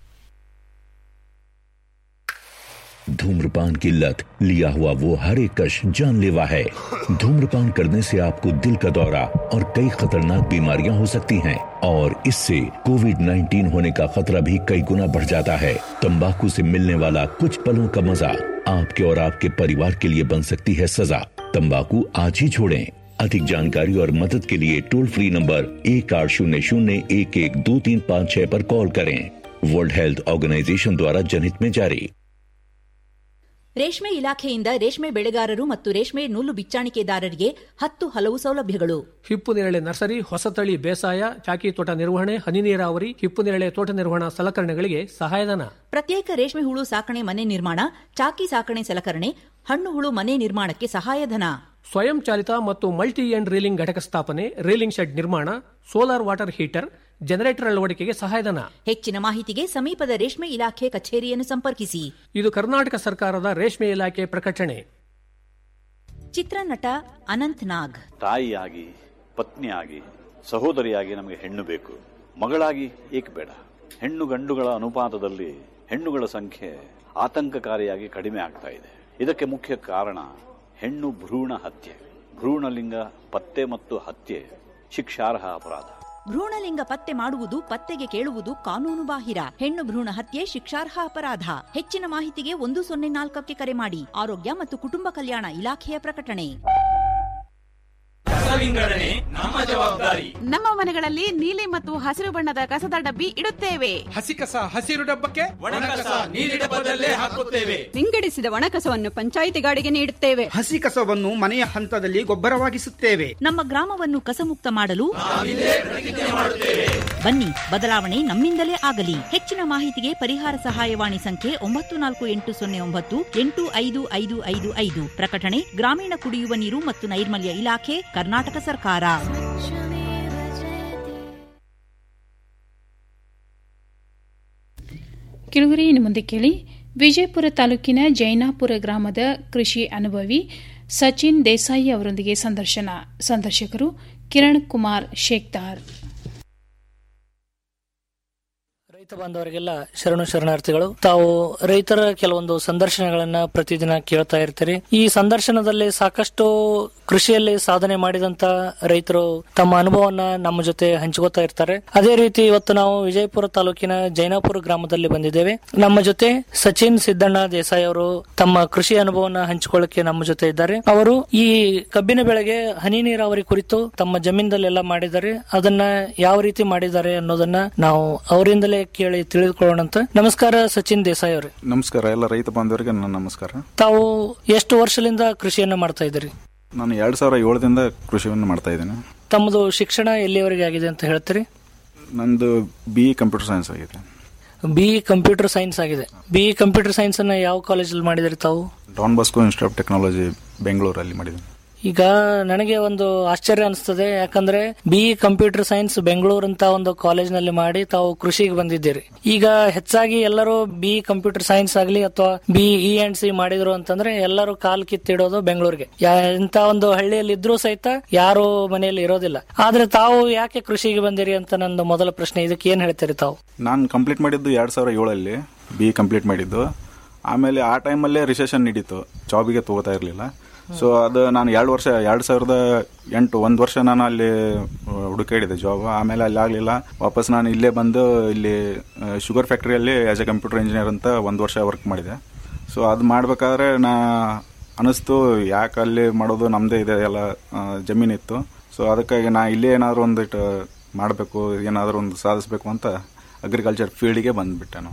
धूम्रपान की लत लिया हुआ वो हर एक कश जानलेवा है धूम्रपान करने से आपको दिल का दौरा और कई खतरनाक बीमारियां हो सकती हैं और इससे कोविड 19 होने का खतरा भी कई गुना बढ़ जाता है तंबाकू से मिलने वाला कुछ पलों का मजा आपके और आपके परिवार के लिए बन सकती है सजा तंबाकू आज ही छोड़ें अधिक जानकारी और मदद के लिए टोल फ्री नंबर एक आठ शून्य शून्य एक एक दो तीन पाँच छह पर कॉल करें वर्ल्ड हेल्थ ऑर्गेनाइजेशन द्वारा जनहित में जारी ರೇಷ್ಮೆ ಇಲಾಖೆಯಿಂದ ರೇಷ್ಮೆ ಬೆಳೆಗಾರರು ಮತ್ತು ರೇಷ್ಮೆ ನೂಲು ಬಿಚ್ಚಾಣಿಕೆದಾರರಿಗೆ ಹತ್ತು ಹಲವು ಸೌಲಭ್ಯಗಳು ಹಿಪ್ಪು ನೇರಳೆ ನರ್ಸರಿ ಹೊಸತಳಿ ಬೇಸಾಯ ಚಾಕಿ ತೋಟ ನಿರ್ವಹಣೆ ಹನಿ ನೀರಾವರಿ ಹಿಪ್ಪು ನೇರಳೆ ತೋಟ ನಿರ್ವಹಣಾ ಸಲಕರಣೆಗಳಿಗೆ ಸಹಾಯಧನ ಪ್ರತ್ಯೇಕ ರೇಷ್ಮೆ ಹುಳು ಸಾಕಣೆ ಮನೆ ನಿರ್ಮಾಣ ಚಾಕಿ ಸಾಕಣೆ ಸಲಕರಣೆ ಹಣ್ಣು ಹುಳು ಮನೆ ನಿರ್ಮಾಣಕ್ಕೆ ಸಹಾಯಧನ ಸ್ವಯಂ ಚಾಲಿತ ಮತ್ತು ಮಲ್ಟಿ ಎಂಡ್ ರೀಲಿಂಗ್ ಘಟಕ ಸ್ಥಾಪನೆ ರೀಲಿಂಗ್ ಶೆಡ್ ನಿರ್ಮಾಣ ಸೋಲಾರ್ ವಾಟರ್ ಹೀಟರ್ ಜನರೇಟರ್ ಅಳವಡಿಕೆಗೆ ಸಹಾಯಧನ ಹೆಚ್ಚಿನ ಮಾಹಿತಿಗೆ ಸಮೀಪದ ರೇಷ್ಮೆ ಇಲಾಖೆ ಕಚೇರಿಯನ್ನು ಸಂಪರ್ಕಿಸಿ ಇದು ಕರ್ನಾಟಕ ಸರ್ಕಾರದ ರೇಷ್ಮೆ ಇಲಾಖೆ ಪ್ರಕಟಣೆ ಚಿತ್ರನಟ ಅನಂತ್ ನಾಗ್ ತಾಯಿಯಾಗಿ ಪತ್ನಿಯಾಗಿ ಸಹೋದರಿಯಾಗಿ ನಮಗೆ ಹೆಣ್ಣು ಬೇಕು ಮಗಳಾಗಿ ಏಕೆ ಬೇಡ ಹೆಣ್ಣು ಗಂಡುಗಳ ಅನುಪಾತದಲ್ಲಿ ಹೆಣ್ಣುಗಳ ಸಂಖ್ಯೆ ಆತಂಕಕಾರಿಯಾಗಿ ಕಡಿಮೆ ಆಗ್ತಾ ಇದೆ ಇದಕ್ಕೆ ಮುಖ್ಯ ಕಾರಣ ಹೆಣ್ಣು ಭ್ರೂಣ ಹತ್ಯೆ ಭ್ರೂಣಲಿಂಗ ಪತ್ತೆ ಮತ್ತು ಹತ್ಯೆ ಶಿಕ್ಷಾರ್ಹ ಅಪರಾಧ ಭ್ರೂಣಲಿಂಗ ಪತ್ತೆ ಮಾಡುವುದು ಪತ್ತೆಗೆ ಕೇಳುವುದು ಕಾನೂನು ಬಾಹಿರ ಹೆಣ್ಣು ಭ್ರೂಣ ಹತ್ಯೆ ಶಿಕ್ಷಾರ್ಹ ಅಪರಾಧ ಹೆಚ್ಚಿನ ಮಾಹಿತಿಗೆ ಒಂದು ಸೊನ್ನೆ ನಾಲ್ಕಕ್ಕೆ ಕರೆ ಮಾಡಿ ಆರೋಗ್ಯ ಮತ್ತು ಕುಟುಂಬ ಕಲ್ಯಾಣ ಇಲಾಖೆಯ ಪ್ರಕಟಣೆ ವಿಂಗಡಣೆ ನಮ್ಮ ಜವಾಬ್ದಾರಿ ನಮ್ಮ ಮನೆಗಳಲ್ಲಿ ನೀಲಿ ಮತ್ತು ಹಸಿರು ಬಣ್ಣದ ಕಸದ ಡಬ್ಬಿ ಇಡುತ್ತೇವೆ ಹಸಿ ಕಸ ಹಸಿರು ಡಬ್ಬಕ್ಕೆ ಒಣ ಕಸ ನೀಲಿ ಡಬ್ಬದಲ್ಲೇ ಹಾಕುತ್ತೇವೆ ವಿಂಗಡಿಸಿದ ಒಣಕಸವನ್ನು ಪಂಚಾಯಿತಿ ಗಾಡಿಗೆ ನೀಡುತ್ತೇವೆ ಹಸಿ ಕಸವನ್ನು ಮನೆಯ ಹಂತದಲ್ಲಿ ಗೊಬ್ಬರವಾಗಿಸುತ್ತೇವೆ ನಮ್ಮ ಗ್ರಾಮವನ್ನು ಕಸಮುಕ್ತ ಮಾಡಲು ಬನ್ನಿ ಬದಲಾವಣೆ ನಮ್ಮಿಂದಲೇ ಆಗಲಿ ಹೆಚ್ಚಿನ ಮಾಹಿತಿಗೆ ಪರಿಹಾರ ಸಹಾಯವಾಣಿ ಸಂಖ್ಯೆ ಒಂಬತ್ತು ನಾಲ್ಕು ಎಂಟು ಸೊನ್ನೆ ಒಂಬತ್ತು ಎಂಟು ಐದು ಐದು ಐದು ಐದು ಪ್ರಕಟಣೆ ಗ್ರಾಮೀಣ ಕುಡಿಯುವ ನೀರು ಮತ್ತು ನೈರ್ಮಲ್ಯ ಇಲಾಖೆ ಕರ್ನಾಟಕ ಸರ್ಕಾರ ಕೆಲವರೇ ಇನ್ನು ಮುಂದೆ ಕೇಳಿ ವಿಜಯಪುರ ತಾಲೂಕಿನ ಜೈನಾಪುರ ಗ್ರಾಮದ ಕೃಷಿ ಅನುಭವಿ ಸಚಿನ್ ದೇಸಾಯಿ ಅವರೊಂದಿಗೆ ಸಂದರ್ಶನ ಸಂದರ್ಶಕರು ಕಿರಣ್ ಕುಮಾರ್ ಶೇಕ್ದಾರ್ ರೈತ ಬಾಂಧವರಿಗೆಲ್ಲ ಶರಣು ಶರಣಾರ್ಥಿಗಳು ತಾವು ರೈತರ ಕೆಲವೊಂದು ಸಂದರ್ಶನಗಳನ್ನ ಪ್ರತಿದಿನ ಕೇಳ್ತಾ ಇರ್ತೀರಿ ಈ ಸಂದರ್ಶನದಲ್ಲಿ ಸಾಕಷ್ಟು ಕೃಷಿಯಲ್ಲಿ ಸಾಧನೆ ಮಾಡಿದಂತ ರೈತರು ತಮ್ಮ ಅನುಭವವನ್ನ ನಮ್ಮ ಜೊತೆ ಹಂಚ್ಕೋತಾ ಇರ್ತಾರೆ ಅದೇ ರೀತಿ ಇವತ್ತು ನಾವು ವಿಜಯಪುರ ತಾಲೂಕಿನ ಜೈನಾಪುರ ಗ್ರಾಮದಲ್ಲಿ ಬಂದಿದ್ದೇವೆ ನಮ್ಮ ಜೊತೆ ಸಚಿನ್ ಸಿದ್ದಣ್ಣ ದೇಸಾಯಿ ಅವರು ತಮ್ಮ ಕೃಷಿ ಅನುಭವನ ಹಂಚಿಕೊಳ್ಳಕ್ಕೆ ನಮ್ಮ ಜೊತೆ ಇದ್ದಾರೆ ಅವರು ಈ ಕಬ್ಬಿನ ಬೆಳೆಗೆ ಹನಿ ನೀರಾವರಿ ಕುರಿತು ತಮ್ಮ ಜಮೀನದಲ್ಲೆಲ್ಲ ಮಾಡಿದ್ದಾರೆ ಅದನ್ನ ಯಾವ ರೀತಿ ಮಾಡಿದ್ದಾರೆ ಅನ್ನೋದನ್ನ ನಾವು ಅವರಿಂದಲೇ ಕೇಳಿ ತಿಳಿದುಕೊಳ್ಳೋಣಂತ ನಮಸ್ಕಾರ ಸಚಿನ್ ದೇಸಾಯಿ ಅವರೇ ನಮಸ್ಕಾರ ಎಲ್ಲ ರೈತ ಬಾಂಧವರಿಗೆ ನನ್ನ ನಮಸ್ಕಾರ ತಾವು ಎಷ್ಟು ವರ್ಷದಿಂದ ಕೃಷಿಯನ್ನ ಮಾಡ್ತಾ ಇದ್ದೀರಿ ನಾನು ಎರಡು ಸಾವಿರ ಏಳರಿಂದ ಕೃಷಿಯನ್ನು ಮಾಡ್ತಾ ಇದ್ದೇನೆ ತಮ್ಮದು ಶಿಕ್ಷಣ ಎಲ್ಲಿವರೆಗೆ ಆಗಿದೆ ಅಂತ ಹೇಳ್ತೀರಿ ನಂದು ಬಿ ಕಂಪ್ಯೂಟರ್ ಸೈನ್ಸ್ ಆಗಿದೆ ಬಿ ಕಂಪ್ಯೂಟರ್ ಸೈನ್ಸ್ ಆಗಿದೆ ಬಿ ಕಂಪ್ಯೂಟರ್ ಸೈನ್ಸ್ ಅನ್ನ ಯಾವ ಕಾಲೇಜಲ್ಲಿ ಮಾಡಿದ್ರಿ ತಾವು Don Bosco Institute of Technology ಬೆಂಗಳೂರಲ್ಲಿ ಮಾಡಿದ್ದೇನೆ ಈಗ ನನಗೆ ಒಂದು ಆಶ್ಚರ್ಯ ಅನಿಸ್ತದೆ ಯಾಕಂದ್ರೆ ಬಿ ಕಂಪ್ಯೂಟರ್ ಸೈನ್ಸ್ ಬೆಂಗಳೂರು ಅಂತ ಒಂದು ಕಾಲೇಜ್ನಲ್ಲಿ ಮಾಡಿ ತಾವು ಕೃಷಿಗೆ ಬಂದಿದ್ದೀರಿ ಈಗ ಹೆಚ್ಚಾಗಿ ಎಲ್ಲರೂ ಬಿ ಕಂಪ್ಯೂಟರ್ ಸೈನ್ಸ್ ಆಗಲಿ ಅಥವಾ ಬಿ ಇ ಅಂಡ್ ಸಿ ಮಾಡಿದ್ರು ಅಂತಂದ್ರೆ ಎಲ್ಲರೂ ಕಾಲ್ ಕಿತ್ತಿಡೋದು ಬೆಂಗಳೂರಿಗೆ ಎಂತ ಒಂದು ಹಳ್ಳಿಯಲ್ಲಿ ಇದ್ರೂ ಸಹಿತ ಯಾರು ಮನೆಯಲ್ಲಿ ಇರೋದಿಲ್ಲ ಆದ್ರೆ ತಾವು ಯಾಕೆ ಕೃಷಿಗೆ ಬಂದಿರಿ ಅಂತ ನಂದು ಮೊದಲ ಪ್ರಶ್ನೆ ಇದಕ್ಕೆ ಏನ್ ಹೇಳ್ತೀರಿ ತಾವು ನಾನು ಕಂಪ್ಲೀಟ್ ಮಾಡಿದ್ದು ಎರಡು ಸಾವಿರ ಏಳಲ್ಲಿ ಬಿ ಕಂಪ್ಲೀಟ್ ಮಾಡಿದ್ದು ಆಮೇಲೆ ಆ ಟೈಮಲ್ಲೇ ರಿಸೆಷನ್ ನಡೀತು ಜಾಬಿಗೆ ತಗೋತಾ ಇರಲಿಲ್ಲ ಸೊ ಅದು ನಾನು ಎರಡು ವರ್ಷ ಎರಡು ಸಾವಿರದ ಎಂಟು ಒಂದು ವರ್ಷ ನಾನು ಅಲ್ಲಿ ಹುಡುಕಾಡಿದೆ ಜಾಬ್ ಆಮೇಲೆ ಅಲ್ಲಿ ಆಗಲಿಲ್ಲ ವಾಪಸ್ ನಾನು ಇಲ್ಲೇ ಬಂದು ಇಲ್ಲಿ ಶುಗರ್ ಫ್ಯಾಕ್ಟ್ರಿಯಲ್ಲಿ ಆಸ್ ಎ ಕಂಪ್ಯೂಟರ್ ಇಂಜಿನಿಯರ್ ಅಂತ ಒಂದು ವರ್ಷ ವರ್ಕ್ ಮಾಡಿದೆ ಸೊ ಅದು ಮಾಡಬೇಕಾದ್ರೆ ನಾ ಅನಿಸ್ತು ಯಾಕೆ ಅಲ್ಲಿ ಮಾಡೋದು ನಮ್ಮದೇ ಇದೆ ಎಲ್ಲ ಜಮೀನಿತ್ತು ಸೊ ಅದಕ್ಕಾಗಿ ನಾ ಇಲ್ಲೇ ಏನಾದರೂ ಒಂದಿಟ್ಟು ಮಾಡಬೇಕು ಏನಾದರೂ ಒಂದು ಸಾಧಿಸಬೇಕು ಅಂತ ಅಗ್ರಿಕಲ್ಚರ್ ಫೀಲ್ಡಿಗೆ ಬಂದುಬಿಟ್ಟೆ ನಾವು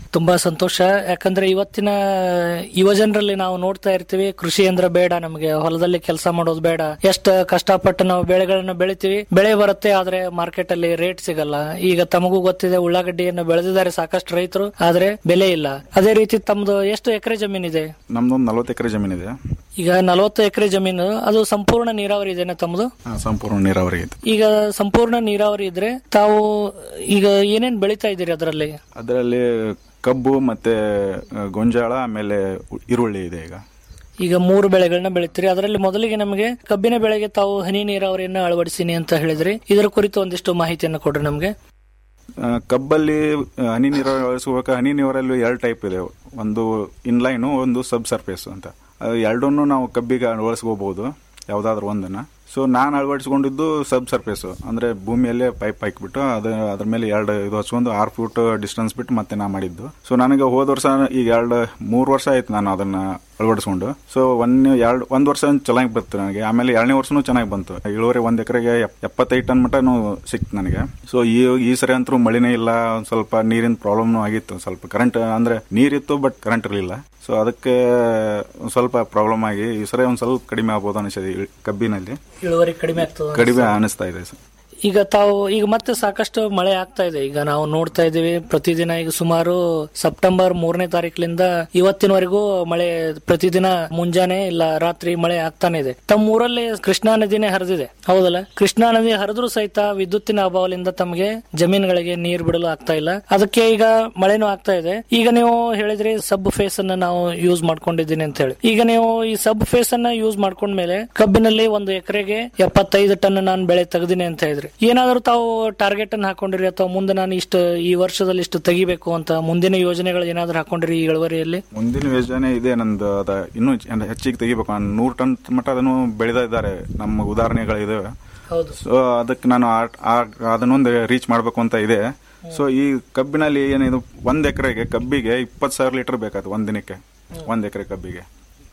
ತುಂಬಾ ಸಂತೋಷ ಯಾಕಂದ್ರೆ ಇವತ್ತಿನ ಯುವಜನರಲ್ಲಿ ನಾವು ನೋಡ್ತಾ ಇರ್ತೀವಿ ಕೃಷಿ ಅಂದ್ರೆ ಬೇಡ ನಮಗೆ ಹೊಲದಲ್ಲಿ ಕೆಲಸ ಮಾಡೋದು ಬೇಡ ಎಷ್ಟು ಕಷ್ಟಪಟ್ಟು ನಾವು ಬೆಳೆಗಳನ್ನ ಬೆಳಿತೀವಿ ಬೆಳೆ ಬರುತ್ತೆ ಆದ್ರೆ ಮಾರ್ಕೆಟ್ ಅಲ್ಲಿ ರೇಟ್ ಸಿಗಲ್ಲ ಈಗ ತಮಗೂ ಗೊತ್ತಿದೆ ಉಳ್ಳಾಗಡ್ಡಿಯನ್ನು ಬೆಳೆದಿದ್ದಾರೆ ಸಾಕಷ್ಟು ರೈತರು ಆದ್ರೆ ಬೆಲೆ ಇಲ್ಲ ಅದೇ ರೀತಿ ತಮ್ದು ಎಷ್ಟು ಎಕರೆ ಜಮೀನಿದೆ ನಮ್ದೊಂದು ನಲವತ್ತು ಎಕರೆ ಜಮೀನಿದೆ ಈಗ ನಲವತ್ತು ಎಕರೆ ಜಮೀನು ಅದು ಸಂಪೂರ್ಣ ನೀರಾವರಿ ಇದೆನಾ ತಮ್ಮದು ಆ, ಸಂಪೂರ್ಣ ನೀರಾವರಿ ಐತೆ ಈಗ ಸಂಪೂರ್ಣ ನೀರಾವರಿ ಇದ್ರೆ ತಾವು ಈಗ ಏನೇನ್ ಬೆಳಿತಾ ಇದ್ದೀರಿ ಅದರಲ್ಲಿ ಅದರಲ್ಲಿ ಕಬ್ಬು ಮತ್ತೆ ಆ, ಗೊಂಜಾಳ ಆಮೇಲೆ ಉ- ಈರುಳ್ಳಿ ಇದೆ ಈಗ ಈಗ ಮೂರು ಬೆಳೆಗಳನ್ನ ಬೆಳಿತೀರಿ ಅದರಲ್ಲಿ ಮೊದಲಿಗೆ ನಮಗೆ ಕಬ್ಬಿನ ಬೆಳೆಗೆ ತಾವು ಹನಿ ನೀರಾವರಿಯನ್ನ ಅಳವಡಿಸಿನಿ ಅಂತ ಹೇಳಿದ್ರಿ ಇದರ ಕುರಿತು ಒಂದಿಷ್ಟು ಮಾಹಿತಿಯನ್ನು ಕೊಡ್ರಿ ನಮಗೆ ಆ, ಕಬ್ಬಲ್ಲಿ ಆ, ಹನಿ ನೀರಾವರಿ ಅಳವಡಿಸುವಾಗ ಹನಿ ನೀರಾವರಿಯಲ್ಲಿ ಎರಡು ಟೈಪ್ ಇದೆ ಒಂದು ಇನ್ಲೈನು ಒಂದು ಸಬ್ ಸರ್ಫೇಸ್ ಅಂತ ಅದು ಎರಡನ್ನೂ ನಾವು ಕಬ್ಬಿಗೆ ಅಳವಡಿಸ್ಕೋಬಹುದು ಯಾವುದಾದ್ರೂ ಒಂದನ್ನ ಸೊ ನಾನು ಅಳವಡಿಸ್ಕೊಂಡಿದ್ದು ಸಬ್ ಸರ್ಫೇಸ್ ಅಂದ್ರೆ ಭೂಮಿಯಲ್ಲೇ ಪೈಪ್ ಹಾಕಿಬಿಟ್ಟು ಅದು ಅದ್ರ ಮೇಲೆ ಎರಡು ಇದು ಹಚ್ಕೊಂಡು ಆರು ಫೂಟ್ ಡಿಸ್ಟೆನ್ಸ್ ಬಿಟ್ಟು ಮತ್ತೆ ನಾ ಮಾಡಿದ್ದು ಸೊ ನನಗೆ ಹೋದ ವರ್ಷ ಈಗ ಎರಡು ಮೂರು ವರ್ಷ ಆಯ್ತು ನಾನು ಅದನ್ನ ಅಳವಡಿಸ್ಕೊಂಡು ಸೊ ಒನ್ ಎರಡು ಒಂದು ವರ್ಷ ಚೆನ್ನಾಗಿ ಬಂತು ನನಗೆ ಆಮೇಲೆ ಎರಡನೇ ವರ್ಷನೂ ಚೆನ್ನಾಗಿ ಬಂತು ಇಳುವರಿ ಒಂದ್ ಎಕರೆಗೆ ಎಪ್ಪತ್ತೈದು ಟನ್ ಮಟನು ಸಿಕ್ತು ನನಗೆ ಸೊ ಈ ಈ ಸರಿ ಅಂತೂ ಮಳಿನೇ ಇಲ್ಲ ಒಂದ್ ಸ್ವಲ್ಪ ನೀರಿನ ಪ್ರಾಬ್ಲಮ್ನು ಆಗಿತ್ತು ಸ್ವಲ್ಪ ಕರೆಂಟ್ ಅಂದ್ರೆ ನೀರಿತ್ತು ಬಟ್ ಕರೆಂಟ್ ಇರಲಿಲ್ಲ ಸೊ ಅದಕ್ಕೆ ಒಂದ್ ಸ್ವಲ್ಪ ಪ್ರಾಬ್ಲಮ್ ಆಗಿ ಈ ಸರಿ ಒಂದ್ ಸ್ವಲ್ಪ ಕಡಿಮೆ ಆಗ್ಬೋದು ಅನಿಸಿದೆ ಈ ಕಬ್ಬಿನಲ್ಲಿ ಇಳುವರಿ ಕಡಿಮೆ ಆಗ್ತದೆ ಕಡಿಮೆ ಅನಿಸ್ತಾ ಇದೆ ಸರ್ ಈಗ ತಾವು ಈಗ ಮತ್ತೆ ಸಾಕಷ್ಟು ಮಳೆ ಆಗ್ತಾ ಇದೆ ಈಗ ನಾವು ನೋಡ್ತಾ ಇದ್ದೀವಿ ಪ್ರತಿದಿನ ಈಗ ಸುಮಾರು ಸೆಪ್ಟೆಂಬರ್ ಮೂರನೇ ತಾರೀಕಿನಿಂದ ಇವತ್ತಿನವರೆಗೂ ಮಳೆ ಪ್ರತಿದಿನ ಮುಂಜಾನೆ ಇಲ್ಲ ರಾತ್ರಿ ಮಳೆ ಆಗ್ತಾನೆ ಇದೆ ತಮ್ಮ ಊರಲ್ಲಿ ಕೃಷ್ಣಾ ನದಿನೇ ಹರಿದಿದೆ ಹೌದಲ್ಲ ಕೃಷ್ಣಾ ನದಿ ಹರಿದ್ರು ಸಹಿತ ವಿದ್ಯುತ್ತಿನ ಅಭಾವದಿಂದ ತಮಗೆ ಜಮೀನುಗಳಿಗೆ ನೀರು ಬಿಡಲು ಆಗ್ತಾ ಇಲ್ಲ ಅದಕ್ಕೆ ಈಗ ಮಳೆನೂ ಆಗ್ತಾ ಇದೆ ಈಗ ನೀವು ಹೇಳಿದ್ರಿ ಸಬ್ ಫೇಸ್ ಅನ್ನ ನಾವು ಯೂಸ್ ಮಾಡ್ಕೊಂಡಿದ್ದೀನಿ ಅಂತ ಹೇಳಿ ಈಗ ನೀವು ಈ ಸಬ್ ಫೇಸ್ ಅನ್ನ ಯೂಸ್ ಮಾಡ್ಕೊಂಡ್ಮೇಲೆ ಕಬ್ಬಿನಲ್ಲಿ ಒಂದು ಎಕರೆಗೆ ಎಪ್ಪತ್ತೈದು ಟನ್ ನಾನು ಬೆಳೆ ತೆಗೆದಿನಿ ಅಂತ ಹೇಳಿದ್ರಿ ಏನಾದರೂ ತಾವು ಟಾರ್ಗೆಟ್ ಅನ್ನು ಹಾಕೊಂಡಿರಿ ಅಥವಾ ಮುಂದೆ ನಾನು ಇಷ್ಟು ಈ ವರ್ಷದಲ್ಲಿ ಇಷ್ಟು ತೆಗಿಬೇಕು ಅಂತ ಮುಂದಿನ ಯೋಜನೆಗಳು ಏನಾದರೂ ಹಾಕೊಂಡಿರಿ ಈ ಇಳುವರಿಯಲ್ಲಿ ಮುಂದಿನ ಯೋಜನೆ ಇದೆ ನಂದು ಅದ ಇನ್ನೂ ಚ- ಹೆಚ್ಚಿಗೆ ತೆಗಿಬೇಕು ನೂರು ಟನ್ ಮಟ್ಟ ಅದನ್ನು ಬೆಳೆದ ಇದ್ದಾರೆ ನಮ್ಮ ಉದಾಹರಣೆಗಳಿದಾವೆ ಹೌದು ಸೊ ಅದಕ್ಕೆ ನಾನು ಆ- ಆ- ಅದನ್ನೊಂದು ರೀಚ್ ಮಾಡಬೇಕು ಅಂತ ಇದೆ ಸೊ ಈ ಕಬ್ಬಿನಲ್ಲಿ ಏನಿದು ಒಂದ್ ಎಕರೆಗೆ ಕಬ್ಬಿಗೆ ಇಪ್ಪತ್ತು ಸಾವಿರ ಲೀಟರ್ ಬೇಕಾಗುತ್ತೆ ಒಂದ್ ದಿನಕ್ಕೆ ಒಂದ್ ಎಕರೆ ಕಬ್ಬಿಗೆ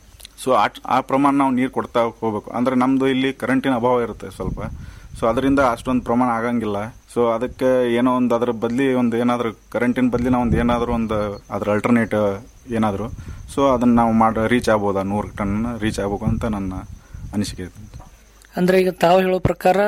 ಸೊ ಆ ಆ ಪ್ರಮಾಣ ನಾವು ನೀರು ಕೊಡ್ತಾ ಹೋಗ್ಬೇಕು ಅಂದ್ರೆ ನಮ್ದು ಇಲ್ಲಿ ಕರೆಂಟಿನ ಅಭಾವ ಇರುತ್ತೆ ಸ್ವಲ್ಪ ಸೊ ಅದರಿಂದ ಅಷ್ಟೊಂದು ಪ್ರಮಾಣ ಆಗಂಗಿಲ್ಲ ಸೊ ಅದಕ್ಕೆ ಏನೋ ಒಂದು ಅದ್ರ ಬದಲಿ ಒಂದು ಏನಾದರೂ ಕರೆಂಟಿನ ಬದಲಿ ನಾವು ಒಂದು ಏನಾದರೂ ಒಂದು ಅದ್ರ ಅಲ್ಟರ್ನೇಟ್ ಏನಾದರೂ ಸೊ ಅದನ್ನ ನಾವು ಮಾಡಿ ರೀಚ್ ಆಗ್ಬೋದಾ ನೂರು ಟನ್ ರೀಚ್ ಆಗ್ಬೇಕು ಅಂತ ನನ್ನ ಅನಿಸಿಕೆ ಇದೆ ಅಂದ್ರೆ ಈಗ ತಾವು ಹೇಳೋ ಪ್ರಕಾರ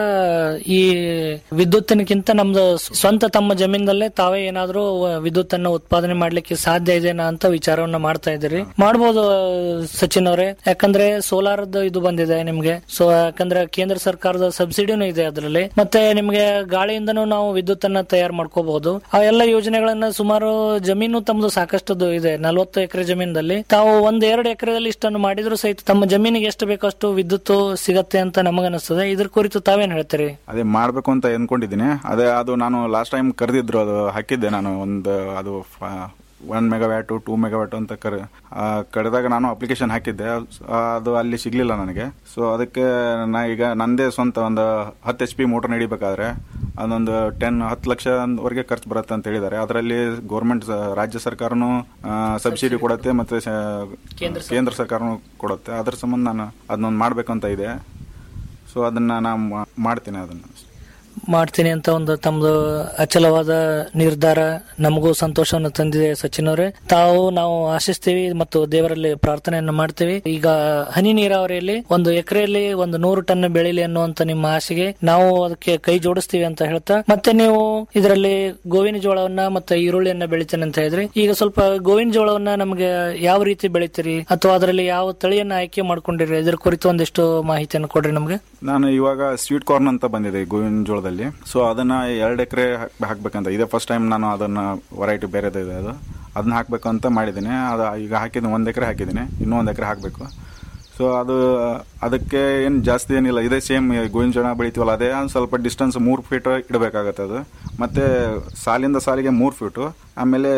ಈ ವಿದ್ಯುತ್ತಿನಕ್ಕಿಂತ ನಮ್ದು ಸ್ವಂತ ತಮ್ಮ ಜಮೀನಲ್ಲೇ ತಾವೇ ಏನಾದ್ರೂ ವಿದ್ಯುತ್ ಅನ್ನು ಉತ್ಪಾದನೆ ಮಾಡ್ಲಿಕ್ಕೆ ಸಾಧ್ಯ ಇದೆನಾ ಅಂತ ವಿಚಾರವನ್ನ ಮಾಡ್ತಾ ಇದ್ದೀರಿ ಮಾಡ್ಬೋದು ಸಚಿನ್ ಅವರೇ ಯಾಕಂದ್ರೆ ಸೋಲಾರ್ದ ಇದು ಬಂದಿದೆ ನಿಮ್ಗೆ ಸೊ ಯಾಕಂದ್ರೆ ಕೇಂದ್ರ ಸರ್ಕಾರದ ಸಬ್ಸಿಡಿನೂ ಇದೆ ಅದರಲ್ಲಿ ಮತ್ತೆ ನಿಮ್ಗೆ ಗಾಳಿಯಿಂದನೂ ನಾವು ವಿದ್ಯುತ್ ಅನ್ನ ತಯಾರು ಮಾಡ್ಕೋಬಹುದು ಆ ಎಲ್ಲ ಯೋಜನೆಗಳನ್ನ ಸುಮಾರು ಜಮೀನು ತಮ್ಮದು ಸಾಕಷ್ಟು ಇದೆ ನಲವತ್ತು ಎಕರೆ ಜಮೀನಲ್ಲಿ ತಾವು ಒಂದ್ ಎರಡು ಎಕರೆದಲ್ಲಿ ಇಷ್ಟನ್ನು ಮಾಡಿದ್ರು ಸಹಿತ ತಮ್ಮ ಜಮೀನಿಗೆ ಎಷ್ಟು ಬೇಕೋ ಅಷ್ಟು ವಿದ್ಯುತ್ ಸಿಗತ್ತೆ ಅಂತ ನಮಗನಿಸ್ತದೆ ಇದ್ರ ಕುರಿತು ತಾವೇನ್ ಹೇಳ್ತೀರಿ ಅದೇ ಮಾಡ್ಬೇಕು ಅಂತ ಅನ್ಕೊಂಡಿದ್ದೀನಿ ಅದೇ ಅದು ನಾನು ಲಾಸ್ಟ್ ಟೈಮ್ ಕರೆದಿದ್ರು ಅದು ಹಾಕಿದ್ದೆ ನಾನು ಒಂದು ಅದು ಒನ್ ಮೆಗಾವ್ಯಾಟು ಟೂ ಮೆಗಾವ್ಯಾಟು ಅಂತ ಕರೆ ಆ, ಕರೆದಾಗ ನಾನು ಅಪ್ಲಿಕೇಶನ್ ಹಾಕಿದ್ದೆ ಆ, ಅದು ಅಲ್ಲಿ ಸಿಗ್ಲಿಲ್ಲ ನನಗೆ ಸೊ ಅದಕ್ಕೆ ನಾ ಈಗ ನಂದೇ ಸ್ವಂತ ಒಂದು ಹತ್ತು ಎಚ್ ಪಿ ಮೋಟರ್ ನಡಿಬೇಕಾದ್ರೆ ಅದೊಂದು ಟೆನ್ ಹತ್ತು ಲಕ್ಷವರೆಗೆ ಖರ್ಚು ಬರುತ್ತೆ ಅಂತ ಹೇಳಿದ್ದಾರೆ ಅದರಲ್ಲಿ ಗೌರ್ಮೆಂಟ್ ರಾಜ್ಯ ಸರ್ಕಾರನು ಸಬ್ಸಿಡಿ ಕೊಡುತ್ತೆ ಮತ್ತೆ ಸ- ಕೇಂದ್ರ ಸರ್ಕಾರನು ಕೊಡುತ್ತೆ ಅದ್ರ ಸಂಬಂಧ ನಾನು ಅದನ್ನೊಂದು ಮಾಡ್ಬೇಕಂತ ಇದೆ ಸೊ ಅದನ್ನ ನಾನು ಮಾ- ಮಾಡ್ತೀನಿ ಅದನ್ನ ಮಾಡ್ತೀನಿ ಅಂತ ಒಂದು ತಮ್ದು ಅಚಲವಾದ ನಿರ್ಧಾರ ನಮಗೂ ಸಂತೋಷವನ್ನು ತಂದಿದೆ ಸಚಿನ್ ಅವರೇ ತಾವು ನಾವು ಆಶಿಸ್ತೀವಿ ಮತ್ತು ದೇವರಲ್ಲಿ ಪ್ರಾರ್ಥನೆಯನ್ನು ಮಾಡ್ತೀವಿ ಈಗ ಹನಿ ನೀರಾವರಿಯಲ್ಲಿ ಒಂದು ಎಕರೆಯಲ್ಲಿ ಒಂದು ನೂರು ಟನ್ ಬೆಳಿಲಿ ಅನ್ನುವಂತ ನಿಮ್ಮ ಆಸೆಗೆ ನಾವು ಅದಕ್ಕೆ ಕೈ ಜೋಡಿಸ್ತೀವಿ ಅಂತ ಹೇಳ್ತಾ ಮತ್ತೆ ನೀವು ಇದರಲ್ಲಿ ಗೋವಿನ ಜೋಳವನ್ನ ಮತ್ತೆ ಈರುಳ್ಳಿಯನ್ನ ಬೆಳಿತೇನೆ ಅಂತ ಹೇಳಿದ್ರಿ ಈಗ ಸ್ವಲ್ಪ ಗೋವಿನ ಜೋಳವನ್ನ ನಮಗೆ ಯಾವ ರೀತಿ ಬೆಳಿತೀರಿ ಅಥವಾ ಅದರಲ್ಲಿ ಯಾವ ತಳಿಯನ್ನ ಆಯ್ಕೆ ಮಾಡ್ಕೊಂಡಿರಿ ಇದ್ರ ಕುರಿತು ಒಂದಿಷ್ಟು ಮಾಹಿತಿಯನ್ನು ಕೊಡ್ರಿ ನಮ್ಗೆ ನಾನು ಇವಾಗ ಸ್ವೀಟ್ ಕಾರ್ನ್ ಅಂತ ಬಂದಿದೆ ಗೋವಿನ ಜೋಳದಲ್ಲಿ ಸೊ ಅದನ್ನ ಎರಡು ಎಕರೆ ಹಾಕ್ಬೇಕಂತ ಇದೇ ಫಸ್ಟ್ ಟೈಮ್ ನಾನು ಅದನ್ನ ವೆರೈಟಿ ಬೇರೆದೇ ಇದೆ ಅದು ಅದನ್ನ ಹಾಕ್ಬೇಕಂತ ಮಾಡಿದ್ದೀನಿ ಅದು ಈಗ ಹಾಕಿದ್ದೀನಿ ಒಂದು ಎಕರೆ ಹಾಕಿದ್ದೀನಿ ಇನ್ನೂ ಒಂದು ಎಕರೆ ಹಾಕಬೇಕು ಸೊ ಅದು ಅದಕ್ಕೆ ಏನು ಜಾಸ್ತಿ ಏನಿಲ್ಲ ಇದೇ ಸೇಮ್ ಗೋವಿನ ಜೋಳ ಬೆಳಿತೀವಲ್ಲ ಅದೇ ಒಂದ್ ಸ್ವಲ್ಪ ಡಿಸ್ಟೆನ್ಸ್ ಮೂರು ಫೀಟ್ ಇಡಬೇಕಾಗತ್ತೆ ಅದು ಮತ್ತೆ ಸಾಲಿಂದ ಸಾಲಿಗೆ ಮೂರು ಫೀಟು ಆಮೇಲೆ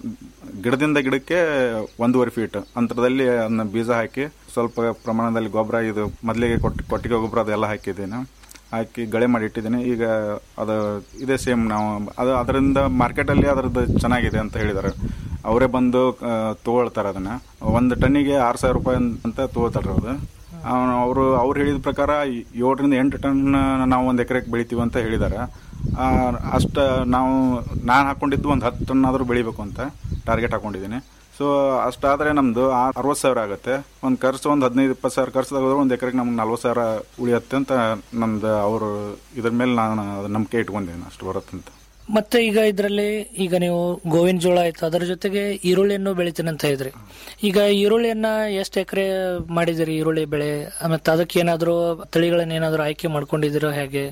ಗಿಡದಿಂದ ಗಿಡಕ್ಕೆ ಒಂದೂವರೆ ಫೀಟ್ ಅಂತರದಲ್ಲಿ ಅದನ್ನ ಬೀಜ ಹಾಕಿ ಸ್ವಲ್ಪ ಪ್ರಮಾಣದಲ್ಲಿ ಗೊಬ್ಬರ ಇದು ಮೊದಲಿಗೆ ಕೊಟ್ಟು ಕೊಟ್ಟಿಗೆ ಗೊಬ್ಬರ ಅದೆಲ್ಲ ಹಾಕಿದ್ದೀನಿ ಹಾಕಿ ಗಳೆ ಮಾಡಿ ಇಟ್ಟಿದ್ದೀನಿ ಈಗ ಅದು ಇದೇ ಸೇಮ್ ನಾವು ಅದು ಅದರಿಂದ ಮಾರ್ಕೆಟಲ್ಲಿ ಅದರದ್ದು ಚೆನ್ನಾಗಿದೆ ಅಂತ ಹೇಳಿದ್ದಾರೆ ಅವರೇ ಬಂದು ಆ, ತಗೊಳ್ತಾರೆ ಅದನ್ನ ಒಂದು ಟನ್ನಿಗೆ ಆರು ಸಾವಿರ ರೂಪಾಯಿ ಅಂತ ತಗೋತಾರೆ ಅದು ಅವರು ಅವ್ರು ಹೇಳಿದ ಪ್ರಕಾರ ಏಳರಿಂದ ಎಂಟು ಟನ್ ನಾವು ಒಂದು ಎಕರೆಗೆ ಬೆಳಿತೀವಿ ಅಂತ ಹೇಳಿದ್ದಾರೆ ಅಷ್ಟ ನಾವು ನಾನು ಹಾಕೊಂಡಿದ್ದು ಒಂದು ಹತ್ತು ಟನ್ ಆದರೂ ಬೆಳಿಬೇಕು ಅಂತ ಟಾರ್ಗೆಟ್ ಹಾಕೊಂಡಿದ್ದೀನಿ ಸೊ ಅಷ್ಟಾದರೆ ನಮ್ಮದು ಅರವತ್ತು ಸಾವಿರ ಆಗುತ್ತೆ ಒಂದು ಖರ್ಚು ಒಂದು ಹದಿನೈದು ಇಪ್ಪತ್ತು ಸಾವಿರ ಖರ್ಚು ತಗೋದ್ರೆ ಒಂದು ಎಕರೆಗೆ ನಮ್ಗೆ ನಲ್ವತ್ತು ಸಾವಿರ ಉಳಿಯುತ್ತೆ ಅಂತ ನಮ್ದು ಅವರು ಇದ್ರ ಮೇಲೆ ನಾನು ಅದು ನಂಬಿಕೆ ಇಟ್ಕೊಂಡಿದ್ದೀನಿ ಅಷ್ಟು ಬರುತ್ತೆ ಅಂತ ಮತ್ತೆ ಈಗ ಇದರಲ್ಲಿ ಈಗ ನೀವು ಗೋವಿನ ಜೋಳ ಆಯ್ತು ಅದರ ಜೊತೆಗೆ ಈರುಳ್ಳಿಯನ್ನು ಬೆಳಿತೀನಿ ಅಂತ ಇದ್ರಿ ಈಗ ಈರುಳ್ಳಿಯನ್ನ ಎಷ್ಟು ಎಕರೆ ಮಾಡಿದಿರಿ ಈರುಳ್ಳಿ ಬೆಳೆ ಮತ್ತೆ ಅದಕ್ಕೆ ಏನಾದರೂ ತಳಿಗಳನ್ನ ಏನಾದರೂ ಆಯ್ಕೆ ಮಾಡ್ಕೊಂಡಿದ್ದೀರೋ ಹೇಗೆ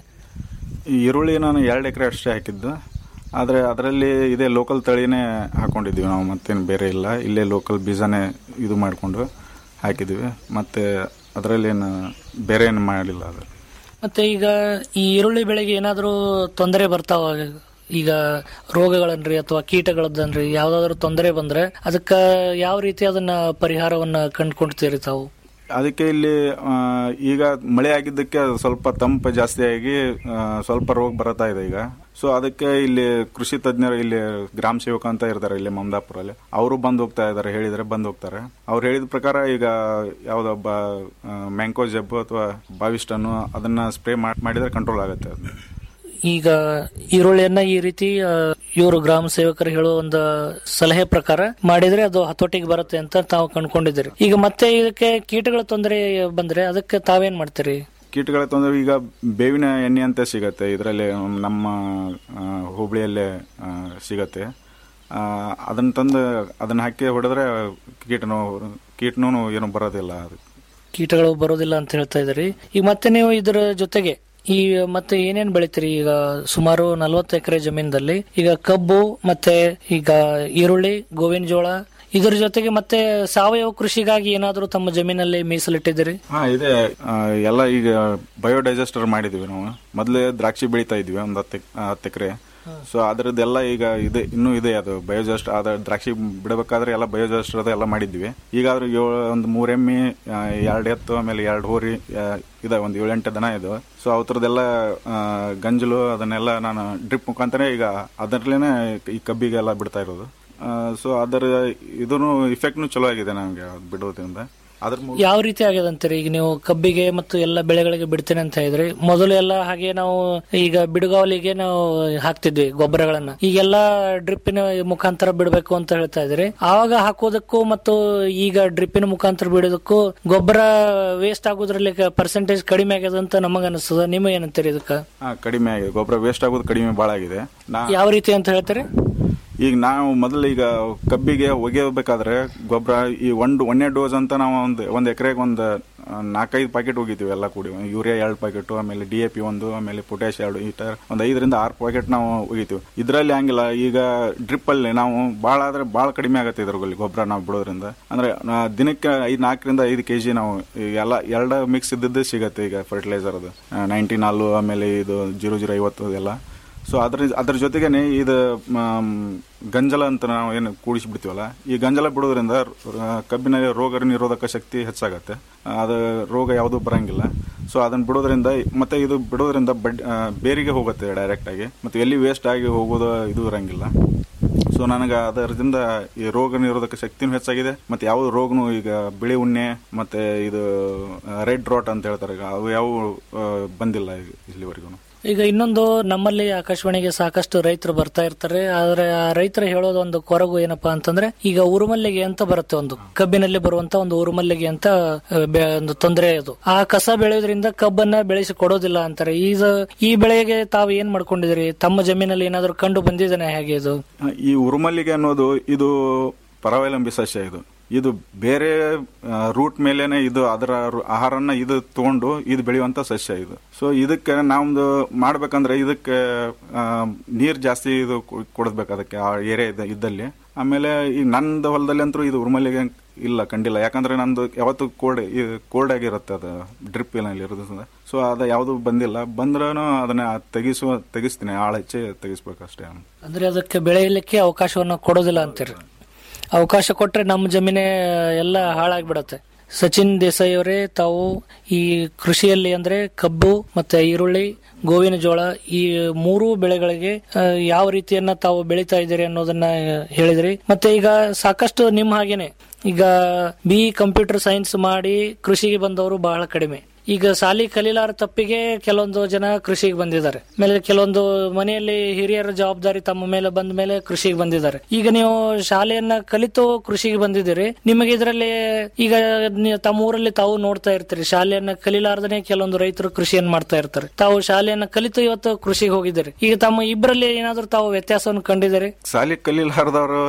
ಈ ಈರುಳ್ಳಿ ನಾನು ಎರಡು ಎಕರೆ ಅಷ್ಟೇ ಹಾಕಿದ್ದು ಆದರೆ ಅದರಲ್ಲಿ ಇದೇ ಲೋಕಲ್ ತಳಿನೇ ಹಾಕೊಂಡಿದ್ದೀವಿ ನಾವು ಮತ್ತೇನು ಬೇರೆ ಇಲ್ಲ ಇಲ್ಲೇ ಲೋಕಲ್ ಬೀಜನೇ ಇದು ಮಾಡಿಕೊಂಡು ಹಾಕಿದ್ದೀವಿ ಮತ್ತು ಅದರಲ್ಲೇನು ಬೇರೆ ಏನು ಮಾಡಲಿಲ್ಲ ಅದು ಮತ್ತೆ ಈಗ ಈ ಈರುಳ್ಳಿ ಬೆಳೆಗೆ ಏನಾದರೂ ತೊಂದರೆ ಬರ್ತಾವ ಈಗ ರೋಗಗಳನ್ರಿ ಅಥವಾ ಕೀಟಗಳದ್ದನ್ರಿ ಯಾವ್ದಾದ್ರು ತೊಂದರೆ ಬಂದ್ರೆ ಅದಕ್ಕ ಯಾವ ರೀತಿ ಅದನ್ನ ಪರಿಹಾರವನ್ನ ಕಂಡುಕೊಳ್ತೀರಿ ತಾವು ಅದಕ್ಕೆ ಇಲ್ಲಿ ಆ, ಈಗ ಮಳೆ ಆಗಿದ್ದಕ್ಕೆ ಅದು ಸ್ವಲ್ಪ ತಂಪು ಜಾಸ್ತಿ ಆಗಿ ಆ, ಸ್ವಲ್ಪ ರೋಗ ಬರತಾ ಇದೆ ಈಗ ಸೊ ಅದಕ್ಕೆ ಇಲ್ಲಿ ಕೃಷಿ ತಜ್ಞರು ಇಲ್ಲಿ ಗ್ರಾಮ ಸೇವಕ ಅಂತ ಇರ್ತಾರೆ ಇಲ್ಲಿ ಮಮದಾಪುರಲ್ಲಿ ಅವರು ಬಂದು ಹೋಗ್ತಾ ಇದ್ದಾರೆ ಹೇಳಿದ್ರೆ ಬಂದು ಹೋಗ್ತಾರೆ ಅವ್ರು ಹೇಳಿದ ಪ್ರಕಾರ ಈಗ ಯಾವ್ದೋ ಮ್ಯಾಂಕೋ ಜಬ್ಬು ಅಥವಾ ಬಾವಿಸ್ಟನ್ನು ಅದನ್ನ ಸ್ಪ್ರೇ ಮಾಡಿದ್ರೆ ಕಂಟ್ರೋಲ್ ಆಗುತ್ತೆ ಅದು ಈಗ ಈರುಳ್ಳಿಯನ್ನ ಈ ರೀತಿ ಇವರು ಗ್ರಾಮ ಸೇವಕರು ಹೇಳುವ ಒಂದು ಸಲಹೆ ಪ್ರಕಾರ ಮಾಡಿದ್ರೆ ಅದು ಹತೋಟಿಗೆ ಬರುತ್ತೆ ಅಂತ ತಾವು ಕಂಡ್ಕೊಂಡಿದ್ದೀರಿ ಈಗ ಮತ್ತೆ ಇದಕ್ಕೆ ಕೀಟಗಳ ತೊಂದರೆ ಬಂದ್ರೆ ಅದಕ್ಕೆ ತಾವೇನ್ ಮಾಡ್ತೀರಿ ಕೀಟಗಳ ತೊಂದರೆ ಈಗ ಬೇವಿನ ಎಣ್ಣೆ ಅಂತ ಸಿಗತ್ತೆ ಇದರಲ್ಲಿ ನಮ್ಮ ಆ, ಹುಬ್ಳಿಯಲ್ಲೇ ಆ, ಸಿಗತ್ತೆ ಆ, ಅದನ್ನ ತಂದು ಅದನ್ನ ಹಾಕಿ ಹೊಡೆದ್ರೆ ಕೀಟನು ಕೀಟನೂ ಏನು ಬರೋದಿಲ್ಲ ಅದು ಕೀಟಗಳು ಬರೋದಿಲ್ಲ ಅಂತ ಹೇಳ್ತಾ ಇದ್ದೀರಿ ಈಗ ಮತ್ತೆ ನೀವು ಇದರ ಜೊತೆಗೆ ಈ ಮತ್ತೆ ಏನೇನ್ ಬೆಳಿತೀರಿ ಈಗ ಸುಮಾರು ನಲವತ್ತು ಎಕರೆ ಜಮೀನಲ್ಲಿ ಈಗ ಕಬ್ಬು ಮತ್ತೆ ಈಗ ಈರುಳ್ಳಿ ಗೋವಿನ ಜೋಳ ಇದರ ಜೊತೆಗೆ ಮತ್ತೆ ಸಾವಯವ ಕೃಷಿಗಾಗಿ ಏನಾದರೂ ತಮ್ಮ ಜಮೀನಲ್ಲಿ ಮೀಸಲಿಟ್ಟಿದ್ದೀರಿ ಹಾ ಇದೆ ಆ, ಎಲ್ಲ ಈಗ ಬಯೋಡೈಜೆಸ್ಟರ್ ಮಾಡಿದ್ವಿ ನಾವು ಮೊದಲೇ ದ್ರಾಕ್ಷಿ ಬೆಳಿತಾ ಇದ್ವಿ ಒಂದು ಹತ್ತು ಹತ್ತು ಎಕರೆ ಸೊ ಅದರದ್ದೆಲ್ಲ ಈಗ ಇದೆ ಇನ್ನೂ ಇದೆ ಅದು ಬಯೋಜಸ್ಟ್ ಅದ ದ್ರಾಕ್ಷಿ ಬಿಡಬೇಕಾದ್ರೆ ಎಲ್ಲ ಬಯೋಜಸ್ಟರ್ ಅದು ಎಲ್ಲ ಮಾಡಿದ್ವಿ ಈಗ ಆದ್ರೆ ಏಳು ಒಂದು ಮೂರ್ ಎಮ್ಮಿ ಆ, ಎರಡು ಎತ್ತು ಆಮೇಲೆ ಎರಡು ಹೋರಿ ಆ, ಇದೆ ಒಂದು ಏಳೆಂಟು ದನ ಇದು ಸೊ ಅವತ್ರದ್ದೆಲ್ಲ ಗಂಜಲು ಅದನ್ನೆಲ್ಲ ನಾನು ಡ್ರಿಪ್ ಮುಖಾಂತರ ಈಗ ಅದರಲ್ಲೇನೆ ಈ ಕಬ್ಬಿಗೆಲ್ಲ ಬಿಡ್ತಾ ಇರೋದು ಸೊ ಅದರ ಇದನ್ನು ಇಫೆಕ್ಟ್ನು ಚಲೋ ಆಗಿದೆ ನಮಗೆ ಬಿಡೋದ್ರಿಂದ ಅದ್ರ ಮೂಲಕ ಯಾವ ರೀತಿ ಆಗಿದೆ ಅಂತೀರಿ ಈಗ ನೀವು ಕಬ್ಬಿಗೆ ಮತ್ತು ಎಲ್ಲ ಬೆಳೆಗಳಿಗೆ ಬಿಡ್ತೇನೆ ಅಂತ ಇದ್ರಿ ಮೊದಲು ಎಲ್ಲ ಹಾಗೆ ನಾವು ಈಗ ಬಿಡುಗಾವಲಿಗೆ ನಾವು ಹಾಕ್ತಿದ್ವಿ ಗೊಬ್ಬರಗಳನ್ನ ಈಗೆಲ್ಲ ಡ್ರಿಪ್ಪಿನ ಮುಖಾಂತರ ಬಿಡಬೇಕು ಅಂತ ಹೇಳ್ತಾ ಇದ್ರಿ ಆವಾಗ ಹಾಕೋದಕ್ಕೂ ಮತ್ತು ಈಗ ಡ್ರಿಪ್ಪಿನ ಮುಖಾಂತರ ಬಿಡೋದಕ್ಕೂ ಗೊಬ್ಬರ ವೇಸ್ಟ್ ಆಗೋದ್ರಲ್ಲಿ ಪರ್ಸೆಂಟೇಜ್ ಕಡಿಮೆ ಆಗ್ಯದ ಅಂತ ನಮಗ ಅನಿಸ್ತದ ನಿಮಗೆ ಏನಂತೀರಿ ಇದಕ್ಕ ಹಾ, ಕಡಿಮೆ ಆಗಿದೆ ಗೊಬ್ಬರ ವೇಸ್ಟ್ ಆಗೋದು ಕಡಿಮೆ ಭಾಳ ಆಗಿದೆ ನಾ ಯಾವ ರೀತಿ ಅಂತ ಹೇಳ್ತೀರಿ ಈಗ ನಾವು ಮೊದಲು ಈಗ ಕಬ್ಬಿಗೆ ಒಗೆಯಬೇಕಾದ್ರೆ ಗೊಬ್ಬರ ಈ ಒಂದು ಒಂದನೇ ಡೋಸ್ ಅಂತ ನಾವು ಒಂದು ಒಂದು ಎಕರೆಗೆ ಒಂದು ಆ, ನಾಲ್ಕೈದು ಪ್ಯಾಕೆಟ್ ಹೋಗಿದ್ದೀವಿ ಎಲ್ಲ ಕೂಡಿ ಯೂರಿಯಾ ಎರಡು ಪ್ಯಾಕೆಟ್ ಆಮೇಲೆ ಡಿ ಎ ಪಿ ಒಂದು ಆಮೇಲೆ ಪೊಟ್ಯಾಶ್ ಎರಡು ಈ ತರ ಒಂದು ಐದರಿಂದ ಆರು ಪ್ಯಾಕೆಟ್ ನಾವು ಒಗಿತೀವಿ ಇದರಲ್ಲಿ ಹಂಗಿಲ್ಲ ಈಗ ಡ್ರಿಪ್ ಅಲ್ಲಿ ನಾವು ಭಾಳ ಆದ್ರೆ ಭಾಳ ಕಡಿಮೆ ಆಗುತ್ತೆ ಇದ್ರಲ್ಲಿ ಗೊಬ್ಬರ ನಾವು ಬಿಡೋದ್ರಿಂದ ಅಂದ್ರೆ ನಾ ದಿನಕ್ಕೆ ಐದು ನಾಲ್ಕರಿಂದ ಐದು ಕೆಜಿ ನಾವು ಈ ಎಲ್ಲ ಎರಡು ಮಿಕ್ಸ್ ಇದ್ದದ್ದೇ ಸಿಗತ್ತೆ ಈಗ ಫರ್ಟಿಲೈಸರ್ ಅದು ನೈಂಟಿ ನಾಲ್ಕು ಆಮೇಲೆ ಇದು ಜೀರೋ ಜೀರೋ ಐವತ್ತು ಎಲ್ಲ ಸೊ ಅದ್ರ ಅದ್ರ ಜೊತೆಗೇನೆ ಇದು ಮ್, ಗಂಜಲ ಅಂತ ನಾವು ಏನು ಕೂಡಿಸಿಬಿಡ್ತೀವಲ್ಲ ಈ ಗಂಜಲ ಬಿಡೋದ್ರಿಂದ ಆ, ಕಬ್ಬಿನಲ್ಲಿ ರೋಗ ನಿರೋಧಕ ಶಕ್ತಿ ಹೆಚ್ಚಾಗತ್ತೆ ಆ, ಅದು ರೋಗ ಯಾವುದೂ ಬರಂಗಿಲ್ಲ ಸೊ ಅದನ್ನ ಬಿಡೋದ್ರಿಂದ ಮತ್ತೆ ಇದು ಬಿಡೋದ್ರಿಂದ ಬಡ್ ಆ, ಬೇರಿಗೆ ಹೋಗುತ್ತೆ ಡೈರೆಕ್ಟ್ ಆಗಿ ಮತ್ತೆ ಎಲ್ಲಿ ವೇಸ್ಟ್ ಆಗಿ ಹೋಗೋದು ಇದು ಇರಂಗಿಲ್ಲ ಸೊ ನನಗೆ ಅದರಿಂದ ಈ ರೋಗ ನಿರೋಧಕ ಶಕ್ತಿನೂ ಹೆಚ್ಚಾಗಿದೆ ಮತ್ತೆ ಯಾವ ರೋಗನು ಈಗ ಬಿಳಿ ಉಣ್ಣೆ ಮತ್ತೆ ಇದು ರೆಡ್ ರಾಟ್ ಅಂತ ಹೇಳ್ತಾರೆ ಈಗ ಅವು ಯಾವ ಬಂದಿಲ್ಲ ಈಗ ಇಲ್ಲಿವರೆಗೂ ಈಗ ಇನ್ನೊಂದು ನಮ್ಮಲ್ಲಿ ಆಕಾಶವಾಣಿಗೆ ಸಾಕಷ್ಟು ರೈತರು ಬರ್ತಾ ಇರ್ತಾರೆ ಆದ್ರೆ ಆ ರೈತರು ಹೇಳೋದು ಒಂದು ಕೊರಗು ಏನಪ್ಪಾ ಅಂತಂದ್ರೆ ಈಗ ಉರುಮಲ್ಲಿಗೆ ಅಂತ ಬರುತ್ತೆ ಒಂದು ಕಬ್ಬಿನಲ್ಲಿ ಬರುವಂತ ಒಂದು ಉರುಮಲ್ಲಿಗೆ ಅಂತ ಆ, ಬೆ- ಒಂದು ತೊಂದರೆ ಅದು ಆ ಕಸ ಬೆಳೆಯೋದ್ರಿಂದ ಕಬ್ಬನ್ನ ಬೆಳೆಸಿ ಕೊಡೋದಿಲ್ಲ ಅಂತಾರೆ ಈಗ ಈ ಬೆಳೆಗೆ ತಾವು ಏನ್ ಮಾಡ್ಕೊಂಡಿದ್ರಿ ತಮ್ಮ ಜಮೀನಲ್ಲಿ ಏನಾದ್ರು ಕಂಡು ಬಂದಿದ್ದಾನೆ ಹೇಗೆ ಇದು ಈ ಉರುಮಲ್ಲಿಗೆ ಅನ್ನೋದು ಇದು ಪರಾವಲಂಬಿ ಸಸ್ಯ ಇದು ಇದು ಬೇರೆ ರೂಟ್ ಮೇಲೇನೆ ಇದು ಅದರ ರು- ಆಹಾರನ ಇದು ತಗೊಂಡು ಇದು ಬೆಳೆಯುವಂತ ಸಸ್ಯ ಇದು ಸೊ ಇದಕ್ಕೆ ನಮ್ದು ಮಾಡ್ಬೇಕಂದ್ರೆ ಇದಕ್ಕೆ ನೀರ್ ಜಾಸ್ತಿ ಇದು ಕೊ- ಕೊಡಬೇಕು ಅದಕ್ಕೆ ಆ ಏರಿಯಾ ಇದ್ದ ಇದ್ದಲ್ಲಿ ಆಮೇಲೆ ಈ ನಂದು ಹೊಲದಲ್ಲಿ ಅಂತೂ ಇದು ಉರುಮಲ್ಲಿಗೆ ಇಲ್ಲ ಕಂಡಿಲ್ಲ ಯಾಕಂದ್ರೆ ನಂದು ಯಾವತ್ತು ಕೋಲ್ಡ್ ಕೋಲ್ಡ್ ಆಗಿರುತ್ತೆ ಅದು ಡ್ರಿಪ್ ಏನಲ್ಲಿ ಇರೋದ್ರಿಂದ ಸೊ ಅದು ಯಾವುದು ಬಂದಿಲ್ಲ ಬಂದ್ರೂ ಅದನ್ನ ತೆಗಿಸುವ ತೆಗಿಸ್ತೀನಿ ಆಳ ಹೆಚ್ಚೆ ತೆಗಿಸ್ಬೇಕಷ್ಟೇ ಅಂದ್ರೆ ಅದಕ್ಕೆ ಬೆಳೆಯಲಿಕ್ಕೆ ಅವಕಾಶವನ್ನ ಕೊಡೋದಿಲ್ಲ ಅಂತೀರಿ ಅವಕಾಶ ಕೊಟ್ರೆ ನಮ್ಮ ಜಮೀನೇ ಎಲ್ಲ ಹಾಳಾಗ್ಬಿಡತ್ತೆ ಸಚಿನ್ ದೇಸಾಯಿ ಅವರೇ ತಾವು ಈ ಕೃಷಿಯಲ್ಲಿ ಅಂದ್ರೆ ಕಬ್ಬು ಮತ್ತೆ ಈರುಳ್ಳಿ ಗೋವಿನ ಜೋಳ ಈ ಮೂರು ಬೆಳೆಗಳಿಗೆ ಆ, ಯಾವ ರೀತಿಯನ್ನ ತಾವು ಬೆಳೀತಾ ಇದ್ದೀರಿ ಅನ್ನೋದನ್ನ ಆ, ಹೇಳಿದ್ರಿ ಮತ್ತೆ ಈಗ ಸಾಕಷ್ಟು ನಿಮ್ಮ ಹಾಗೇನೆ ಈಗ ಬಿ ಕಂಪ್ಯೂಟರ್ ಸೈನ್ಸ್ ಮಾಡಿ ಕೃಷಿಗೆ ಬಂದವರು ಬಹಳ ಕಡಿಮೆ ಈಗ ಶಾಲಿ ಕಲೀಲಾರ ತಪ್ಪಿಗೆ ಕೆಲವೊಂದು ಜನ ಕೃಷಿಗೆ ಬಂದಿದ್ದಾರೆ ಆಮೇಲೆ ಕೆಲವೊಂದು ಮನೆಯಲ್ಲಿ ಹಿರಿಯರ ಜವಾಬ್ದಾರಿ ತಮ್ಮ ಮೇಲೆ ಬಂದ ಮೇಲೆ ಕೃಷಿಗೆ ಬಂದಿದ್ದಾರೆ ಈಗ ನೀವು ಶಾಲೆಯನ್ನ ಕಲಿತು ಕೃಷಿಗೆ ಬಂದಿದ್ದೀರಿ ನಿಮಗೆ ಇದರಲ್ಲಿ ಈಗ ನೀವು ತಮ್ಮ ಊರಲ್ಲಿ ತಾವು ನೋಡ್ತಾ ಇರ್ತೀರಿ ಶಾಲೆಯನ್ನ ಕಲೀಲಾರ್ದನೆ ಕೆಲವೊಂದು ರೈತರು ಕೃಷಿಯನ್ನ ಮಾಡ್ತಾ ಇರ್ತಾರೆ ತಾವು ಶಾಲೆಯನ್ನ ಕಲಿತು ಇವತ್ತು ಕೃಷಿಗೆ ಹೋಗಿದ್ದೀರಿ ಈಗ ತಮ್ಮ ಇಬ್ಬರಲ್ಲಿ ಏನಾದ್ರೂ ತಾವು ವ್ಯತ್ಯಾಸವನ್ನು ಕಂಡಿದ್ದೀರಿ ಸಾಲಿ ಕಲೀಲಾರ್ದವ್ರು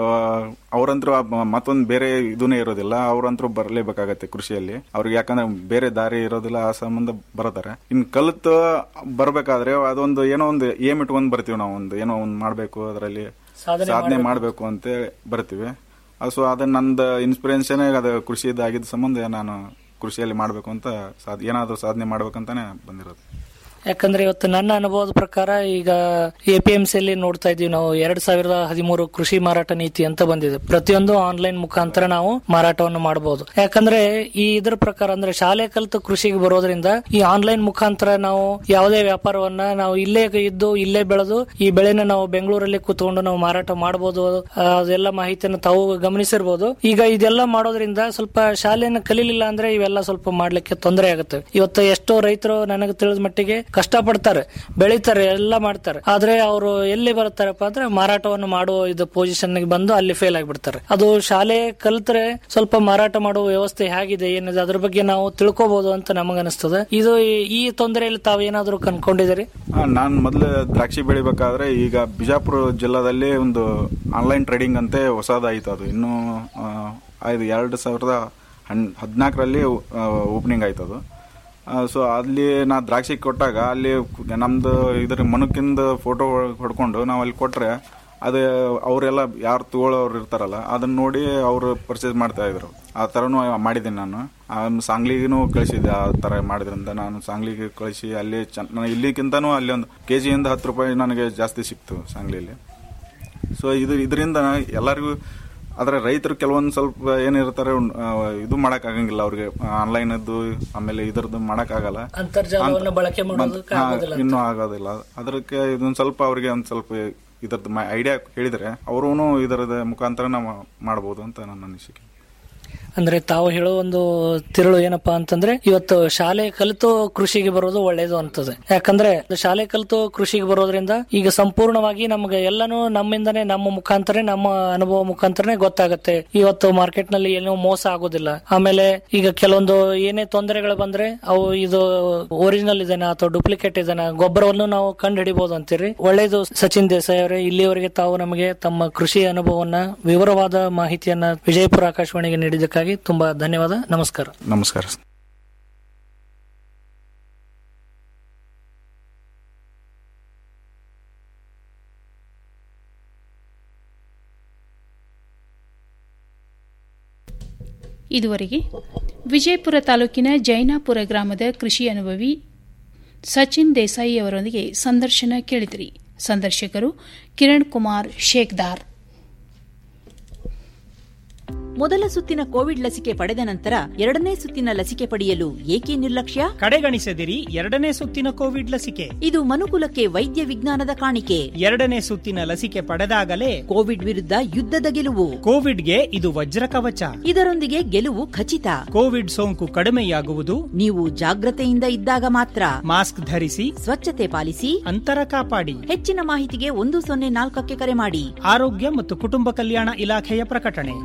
ಅವರಂತರೂ ಮತ್ತೊಂದು ಬೇರೆ ಇದನ್ನೇ ಇರೋದಿಲ್ಲ ಅವ್ರಂತರೂ ಬರಲೇಬೇಕಾಗತ್ತೆ ಕೃಷಿಯಲ್ಲಿ ಅವ್ರಿಗೆ ಯಾಕಂದ್ರೆ ಬೇರೆ ದಾರಿ ಇರೋದಿಲ್ಲ ಆ ಸಂಬಂಧ ಬರ್ತಾರೆ ಇನ್ ಕಲಿತು ಬರ್ಬೇಕಾದ್ರೆ ಅದೊಂದು ಏನೋ ಒಂದು ಏಮ್ ಇಟ್ಕೊಂಡ್ ಬರ್ತೀವಿ ನಾವು ಒಂದು ಏನೋ ಒಂದು ಮಾಡ್ಬೇಕು ಅದರಲ್ಲಿ ಸಾಧನೆ ಸಾಧನೆ ಮಾಡ್ಬೇಕು. ಮಾಡ್ಬೇಕು ಅಂತ ಬರ್ತೀವಿ ಸೊ ಅದ ನಂದು ಇನ್ಸ್ಪಿರೇಷನ್ ಅದು ಕೃಷಿ ಆಗಿದ್ದ ಸಂಬಂಧ ನಾನು ಕೃಷಿಯಲ್ಲಿ ಮಾಡ್ಬೇಕು ಅಂತ ಸಾಧ್ ಏನಾದ್ರು ಸಾಧನೆ ಮಾಡ್ಬೇಕಂತಾನೆ ಬಂದಿರೋದು ಯಾಕಂದ್ರೆ ಇವತ್ತು ನನ್ನ ಅನುಭವದ ಪ್ರಕಾರ ಈಗ ಎ ಪಿ ಎಂ ಸಿಯಲ್ಲಿ ನೋಡ್ತಾ ಇದೀವಿ ನಾವು ಎರಡ್ ಸಾವಿರದ ಹದಿಮೂರು ಕೃಷಿ ಮಾರಾಟ ನೀತಿ ಅಂತ ಬಂದಿದೆ ಪ್ರತಿಯೊಂದು ಆನ್ಲೈನ್ ಮುಖಾಂತರ ನಾವು ಮಾರಾಟವನ್ನು ಮಾಡಬಹುದು ಯಾಕಂದ್ರೆ ಈ ಇದ್ರ ಪ್ರಕಾರ ಅಂದ್ರೆ ಶಾಲೆ ಕಲಿತು ಕೃಷಿಗೆ ಬರೋದ್ರಿಂದ ಈ ಆನ್ಲೈನ್ ಮುಖಾಂತರ ನಾವು ಯಾವುದೇ ವ್ಯಾಪಾರವನ್ನ ನಾವು ಇಲ್ಲೇ ಇದ್ದು ಇಲ್ಲೇ ಬೆಳೆದು ಈ ಬೆಳೆನ ನಾವು ಬೆಂಗಳೂರಲ್ಲಿ ಕೂತ್ಕೊಂಡು ನಾವು ಮಾರಾಟ ಮಾಡಬಹುದು ಅದೆಲ್ಲ ಮಾಹಿತಿಯನ್ನು ತಾವು ಗಮನಿಸಿರ್ಬೋದು ಈಗ ಇದೆಲ್ಲ ಮಾಡೋದ್ರಿಂದ ಸ್ವಲ್ಪ ಶಾಲೆಯನ್ನು ಕಲೀಲಿಲ್ಲ ಅಂದ್ರೆ ಇವೆಲ್ಲ ಸ್ವಲ್ಪ ಮಾಡ್ಲಿಕ್ಕೆ ತೊಂದರೆ ಆಗುತ್ತೆ ಇವತ್ತು ಎಷ್ಟೋ ರೈತರು ನನಗೆ ತಿಳಿದ ಮಟ್ಟಿಗೆ ಕಷ್ಟ ಪಡ್ತಾರೆ ಬೆಳಿತಾರೆ ಎಲ್ಲ ಮಾಡ್ತಾರೆ ಆದ್ರೆ ಅವರು ಎಲ್ಲಿ ಬರ್ತಾರಪ್ಪ ಅಂದ್ರೆ ಮಾರಾಟವನ್ನು ಮಾಡುವ ಇದು ಪೊಸಿಷನ್ ಬಂದು ಅಲ್ಲಿ ಫೇಲ್ ಆಗಿಬಿಡ್ತಾರೆ ಅದು ಶಾಲೆ ಕಲ್ತ್ರೆ ಸ್ವಲ್ಪ ಮಾರಾಟ ಮಾಡುವ ವ್ಯವಸ್ಥೆ ಹೇಗಿದೆ ಏನಿದೆ ಅದ್ರ ಬಗ್ಗೆ ನಾವು ತಿಳ್ಕೊಬಹುದು ಅಂತ ನಮಗನಿಸ್ತದೆ ಇದು ಈ- ಈ ತೊಂದರೆಯಲ್ಲಿ ತಾವು ಏನಾದ್ರು ಕನ್ಕೊಂಡಿದ್ದೀರಿ ನಾನು ಮೊದಲು ದ್ರಾಕ್ಷಿ ಬೆಳಿಬೇಕಾದ್ರೆ ಈಗ ಬಿಜಾಪುರ ಜಿಲ್ಲಾದಲ್ಲಿ ಒಂದು ಆನ್ಲೈನ್ ಟ್ರೇಡಿಂಗ್ ಅಂತೆ ಹೊಸದಾಯಿತು ಅದು ಇನ್ನು ಆ, ಇದು ಎರಡು ಸಾವಿರದ ಹನ್ ಹದಿನಾಲ್ಕರಲ್ಲಿ ಓಪನಿಂಗ್ ಆಯ್ತು ಅದು ಸೊ ಅಲ್ಲಿ ನಾ ದ್ರಾಕ್ಷಿ ಕೊಟ್ಟಾಗ ಅಲ್ಲಿ ನಮ್ದು ಇದ್ರ ಮನುಕಿಂದ ಫೋಟೋ ಹೊಡ್ಕೊಂಡು ನಾವು ಅಲ್ಲಿ ಕೊಟ್ರೆ ಅದು ಅವರೆಲ್ಲ ಯಾರು ತಗೊಳ್ಳೋರು ಇರ್ತಾರಲ್ಲ ಅದನ್ನ ನೋಡಿ ಅವರು ಪರ್ಚೇಸ್ ಮಾಡ್ತಾ ಇದ್ರು ಆ ಥರನೂ ಮಾಡಿದ್ದೀನಿ ನಾನು ಆಮೇಲೆ ಸಾಂಗ್ಲಿಗೂ ಕಳಿಸಿದ್ದೆ ಆ ಥರ ಮಾಡಿದ್ರಿಂದ ನಾನು ಸಾಂಗ್ಲಿಗೆ ಕಳಿಸಿ ಅಲ್ಲಿ ಚೆನ್ನ ನಾನು ಇಲ್ಲಿಗಿಂತನೂ ಅಲ್ಲಿ ಒಂದು ಕೆ ಜಿಯಿಂದ ಹತ್ತು ರೂಪಾಯಿ ನನಗೆ ಜಾಸ್ತಿ ಸಿಕ್ತು ಸಾಂಗ್ಲಿಯಲ್ಲಿ ಸೊ ಇದು ಇದರಿಂದ ಎಲ್ಲರಿಗೂ ಆದರೆ ರೈತರು ಕೆಲವೊಂದು ಸ್ವಲ್ಪ ಏನಿರ್ತಾರೆ ಆ, ಇದು ಮಾಡಕ್ ಆಗಂಗಿಲ್ಲ ಅವ್ರಿಗೆ ಆನ್ಲೈನದ್ದು ಆಮೇಲೆ ಇದರದ್ದು ಮಾಡಕ್ಕಾಗಲ್ಲ ಅಂತರ್ಜಾಲವನ್ನು ಬಳಕೆ ಮಾಡೋದಕ್ಕೆ ಹಾ, ಆಗೋದಿಲ್ಲ ಇನ್ನೂ ಆಗೋದಿಲ್ಲ ಅದಕ್ಕೆ ಇದೊಂದು ಸ್ವಲ್ಪ ಅವ್ರಿಗೆ ಒಂದು ಸ್ವಲ್ಪ ಇದರದ್ದು ಐಡಿಯಾ ಹೇಳಿದ್ರೆ ಅವರು ಇದರದ ಮುಖಾಂತರ ನಾವು ಮಾಡ್ಬೋದು ಅಂತ ನನ್ನ ಅನಿಸಿಕೆ ಅಂದ್ರೆ ತಾವು ಹೇಳೋ ಒಂದು ತಿರುಳು ಏನಪ್ಪಾ ಅಂತಂದ್ರೆ ಇವತ್ತು ಶಾಲೆ ಕಲಿತು ಕೃಷಿಗೆ ಬರೋದು ಒಳ್ಳೇದು ಅಂತದೆ ಯಾಕಂದ್ರೆ ಶಾಲೆ ಕಲಿತು ಕೃಷಿಗೆ ಬರೋದ್ರಿಂದ ಈಗ ಸಂಪೂರ್ಣವಾಗಿ ನಮ್ಗೆ ಎಲ್ಲಾನು ನಮ್ಮಿಂದನೇ ನಮ್ಮ ಮುಖಾಂತರ ನಮ್ಮ ಅನುಭವ ಮುಖಾಂತರನೇ ಗೊತ್ತಾಗುತ್ತೆ ಇವತ್ತು ಮಾರ್ಕೆಟ್ ನಲ್ಲಿ ಏನೋ ಮೋಸ ಆಗೋದಿಲ್ಲ ಆಮೇಲೆ ಈಗ ಕೆಲವೊಂದು ಏನೇ ತೊಂದರೆಗಳು ಬಂದ್ರೆ ಅವು ಇದು ಒರಿಜಿನಲ್ ಇದೆನಾ ಅಥವಾ ಡೂಪ್ಲಿಕೇಟ್ ಇದೆನಾ ಗೊಬ್ಬರವನ್ನು ನಾವು ಕಂಡು ಹಿಡಿಬಹುದು ಅಂತೀರಿ ಒಳ್ಳೇದು ಸಚಿನ್ ದೇಸಾಯಿ ಅವರೇ ಇಲ್ಲಿಯವರೆಗೆ ತಾವು ನಮಗೆ ತಮ್ಮ ಕೃಷಿ ಅನುಭವವನ್ನ ವಿವರವಾದ ಮಾಹಿತಿಯನ್ನ ವಿಜಯಪುರ ಆಕಾಶವಾಣಿಗೆ ನೀಡಿದ್ದಕ್ಕಾಗಿ ತುಂಬಾ ಧನ್ಯವಾದ ನಮಸ್ಕಾರ ನಮಸ್ಕಾರ ಇದುವರೆಗೆ ವಿಜಯಪುರ ತಾಲೂಕಿನ ಜೈನಾಪುರ ಗ್ರಾಮದ ಕೃಷಿ ಅನುಭವಿ ಸಚಿನ್ ದೇಸಾಯಿ ಅವರೊಂದಿಗೆ ಸಂದರ್ಶನ ಕೇಳಿದಿರಿ ಸಂದರ್ಶಕರು ಕಿರಣ್ ಕುಮಾರ್ ಶೇಖ್ದಾರ್ ಮೊದಲ ಸುತ್ತಿನ ಕೋವಿಡ್ ಲಸಿಕೆ ಪಡೆದ ನಂತರ ಎರಡನೇ ಸುತ್ತಿನ ಲಸಿಕೆ ಪಡೆಯಲು ಏಕೆ ನಿರ್ಲಕ್ಷ್ಯ ಕಡೆಗಣಿಸದಿರಿ ಎರಡನೇ ಸುತ್ತಿನ ಕೋವಿಡ್ ಲಸಿಕೆ ಇದು ಮನುಕುಲಕ್ಕೆ ವೈದ್ಯ ವಿಜ್ಞಾನದ ಕಾಣಿಕೆ ಎರಡನೇ ಸುತ್ತಿನ ಲಸಿಕೆ ಪಡೆದಾಗಲೇ ಕೋವಿಡ್ ವಿರುದ್ಧ ಯುದ್ಧದ ಗೆಲುವು ಕೋವಿಡ್ಗೆ ಇದು ವಜ್ರ ಕವಚ ಇದರೊಂದಿಗೆ ಗೆಲುವು ಖಚಿತ ಕೋವಿಡ್ ಸೋಂಕು ಕಡಿಮೆಯಾಗುವುದು ನೀವು ಜಾಗ್ರತೆಯಿಂದ ಇದ್ದಾಗ ಮಾತ್ರ ಮಾಸ್ಕ್ ಧರಿಸಿ ಸ್ವಚ್ಛತೆ ಪಾಲಿಸಿ ಅಂತರ ಕಾಪಾಡಿ ಹೆಚ್ಚಿನ ಮಾಹಿತಿಗೆ ಒಂದು ಸೊನ್ನೆ ನಾಲ್ಕಕ್ಕೆ ಕರೆ ಮಾಡಿ ಆರೋಗ್ಯ ಮತ್ತು ಕುಟುಂಬ ಕಲ್ಯಾಣ ಇಲಾಖೆಯ ಪ್ರಕಟಣೆ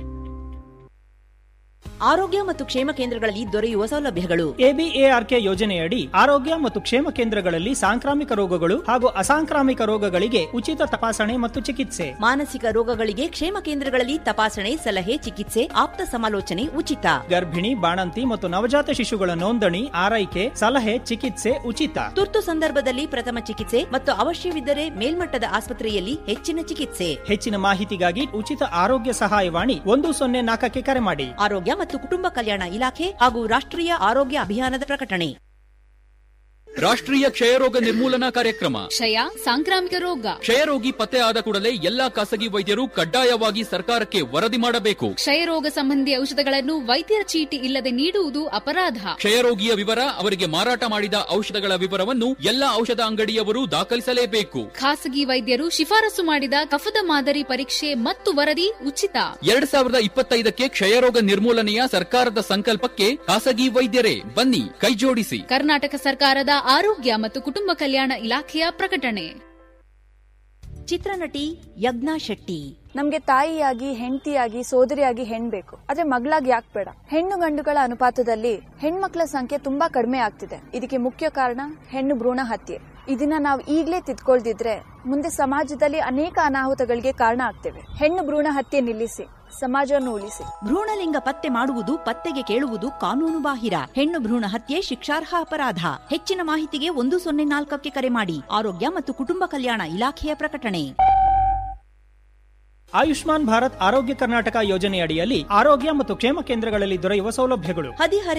ಆರೋಗ್ಯ ಮತ್ತು ಕ್ಷೇಮ ಕೇಂದ್ರಗಳಲ್ಲಿ ದೊರೆಯುವ ಸೌಲಭ್ಯಗಳು ಎಬಿಎಆರ್ಕೆ ಯೋಜನೆಯಡಿ ಆರೋಗ್ಯ ಮತ್ತು ಕ್ಷೇಮ ಕೇಂದ್ರಗಳಲ್ಲಿ ಸಾಂಕ್ರಾಮಿಕ ರೋಗಗಳು ಹಾಗೂ ಅಸಾಂಕ್ರಾಮಿಕ ರೋಗಗಳಿಗೆ ಉಚಿತ ತಪಾಸಣೆ ಮತ್ತು ಚಿಕಿತ್ಸೆ ಮಾನಸಿಕ ರೋಗಗಳಿಗೆ ಕ್ಷೇಮ ಕೇಂದ್ರಗಳಲ್ಲಿ ತಪಾಸಣೆ ಸಲಹೆ ಚಿಕಿತ್ಸೆ ಆಪ್ತ ಸಮಾಲೋಚನೆ ಉಚಿತ ಗರ್ಭಿಣಿ ಬಾಣಂತಿ ಮತ್ತು ನವಜಾತ ಶಿಶುಗಳ ನೋಂದಣಿ ಆರೈಕೆ ಸಲಹೆ ಚಿಕಿತ್ಸೆ ಉಚಿತ ತುರ್ತು ಸಂದರ್ಭದಲ್ಲಿ ಪ್ರಥಮ ಚಿಕಿತ್ಸೆ ಮತ್ತು ಅವಶ್ಯವಿದ್ದರೆ ಮೇಲ್ಮಟ್ಟದ ಆಸ್ಪತ್ರೆಯಲ್ಲಿ ಹೆಚ್ಚಿನ ಚಿಕಿತ್ಸೆ ಹೆಚ್ಚಿನ ಮಾಹಿತಿಗಾಗಿ ಉಚಿತ ಆರೋಗ್ಯ ಸಹಾಯವಾಣಿ ಒಂದು ಸೊನ್ನೆ ನಾಲ್ಕಕ್ಕೆ ಕರೆ ಮಾಡಿ ಆರೋಗ್ಯ ಮತ್ತು ಕುಟುಂಬ ಕಲ್ಯಾಣ ಇಲಾಖೆ ಹಾಗೂ ರಾಷ್ಟ್ರೀಯ ಆರೋಗ್ಯ ಅಭಿಯಾನದ ಪ್ರಕಟಣೆ ರಾಷ್ಟ್ರೀಯ ಕ್ಷಯರೋಗ ನಿರ್ಮೂಲನಾ ಕಾರ್ಯಕ್ರಮ ಕ್ಷಯ ಸಾಂಕ್ರಾಮಿಕ ರೋಗ ಕ್ಷಯರೋಗಿ ಪತ್ತೆ ಆದ ಕೂಡಲೇ ಎಲ್ಲಾ ಖಾಸಗಿ ವೈದ್ಯರು ಕಡ್ಡಾಯವಾಗಿ ಸರ್ಕಾರಕ್ಕೆ ವರದಿ ಮಾಡಬೇಕು ಕ್ಷಯರೋಗ ಸಂಬಂಧಿ ಔಷಧಗಳನ್ನು ವೈದ್ಯರ ಚೀಟಿ ಇಲ್ಲದೆ ನೀಡುವುದು ಅಪರಾಧ ಕ್ಷಯರೋಗಿಯ ವಿವರ ಅವರಿಗೆ ಮಾರಾಟ ಮಾಡಿದ ಔಷಧಗಳ ವಿವರವನ್ನು ಎಲ್ಲಾ ಔಷಧ ಅಂಗಡಿಯವರು ದಾಖಲಿಸಲೇಬೇಕು ಖಾಸಗಿ ವೈದ್ಯರು ಶಿಫಾರಸು ಮಾಡಿದ ಕಫದ ಮಾದರಿ ಪರೀಕ್ಷೆ ಮತ್ತು ವರದಿ ಉಚಿತ ಎರಡ್ ಸಾವಿರದ ಇಪ್ಪತ್ತೈದಕ್ಕೆ ಕ್ಷಯರೋಗ ನಿರ್ಮೂಲನೆಯ ಸರ್ಕಾರದ ಸಂಕಲ್ಪಕ್ಕೆ ಖಾಸಗಿ ವೈದ್ಯರೇ ಬನ್ನಿ ಕೈಜೋಡಿಸಿ ಕರ್ನಾಟಕ ಸರ್ಕಾರದ ಆರೋಗ್ಯ ಮತ್ತು ಕುಟುಂಬ ಕಲ್ಯಾಣ ಇಲಾಖೆಯ ಪ್ರಕಟಣೆ ಚಿತ್ರನಟಿ ಯಜ್ಞಾ ಶೆಟ್ಟಿ ನಮ್ಗೆ ತಾಯಿಯಾಗಿ ಹೆಂಡತಿಯಾಗಿ ಸೋದರಿಯಾಗಿ ಹೆಣ್ ಬೇಕು ಆದ್ರೆ ಮಗಳಾಗಿ ಯಾಕೆ ಬೇಡ ಹೆಣ್ಣು ಗಂಡುಗಳ ಅನುಪಾತದಲ್ಲಿ ಹೆಣ್ಮಕ್ಳ ಸಂಖ್ಯೆ ತುಂಬಾ ಕಡಿಮೆ ಆಗ್ತಿದೆ ಇದಕ್ಕೆ ಮುಖ್ಯ ಕಾರಣ ಹೆಣ್ಣು ಭ್ರೂಣ ಹತ್ಯೆ ಇದನ್ನ ನಾವು ಈಗ್ಲೇ ತಿದ್ಕೊಳ್ದಿದ್ರೆ ಮುಂದೆ ಸಮಾಜದಲ್ಲಿ ಅನೇಕ ಅನಾಹುತಗಳಿಗೆ ಕಾರಣ ಆಗ್ತೇವೆ ಹೆಣ್ಣು ಭ್ರೂಣ ಹತ್ಯೆ ನಿಲ್ಲಿಸಿ ಸಮಾಜವನ್ನು ಉಳಿಸಿ ಭ್ರೂಣಲಿಂಗ ಪತ್ತೆ ಮಾಡುವುದು ಪತ್ತೆಗೆ ಕೇಳುವುದು ಕಾನೂನು ಬಾಹಿರ ಹೆಣ್ಣು ಭ್ರೂಣ ಹತ್ಯೆ ಶಿಕ್ಷಾರ್ಹ ಅಪರಾಧ ಹೆಚ್ಚಿನ ಮಾಹಿತಿಗೆ ಒಂದು ಸೊನ್ನೆ ನಾಲ್ಕಕ್ಕೆ ಕರೆ ಮಾಡಿ ಆರೋಗ್ಯ ಮತ್ತು ಕುಟುಂಬ ಕಲ್ಯಾಣ ಇಲಾಖೆಯ ಪ್ರಕಟಣೆ ಆಯುಷ್ಮಾನ್ ಭಾರತ್ ಆರೋಗ್ಯ ಕರ್ನಾಟಕ ಯೋಜನೆಯಡಿಯಲ್ಲಿ ಆರೋಗ್ಯ ಮತ್ತು ಕ್ಷೇಮ ಕೇಂದ್ರಗಳಲ್ಲಿ ದೊರೆಯುವ ಸೌಲಭ್ಯಗಳು ಹದಿಹರೆ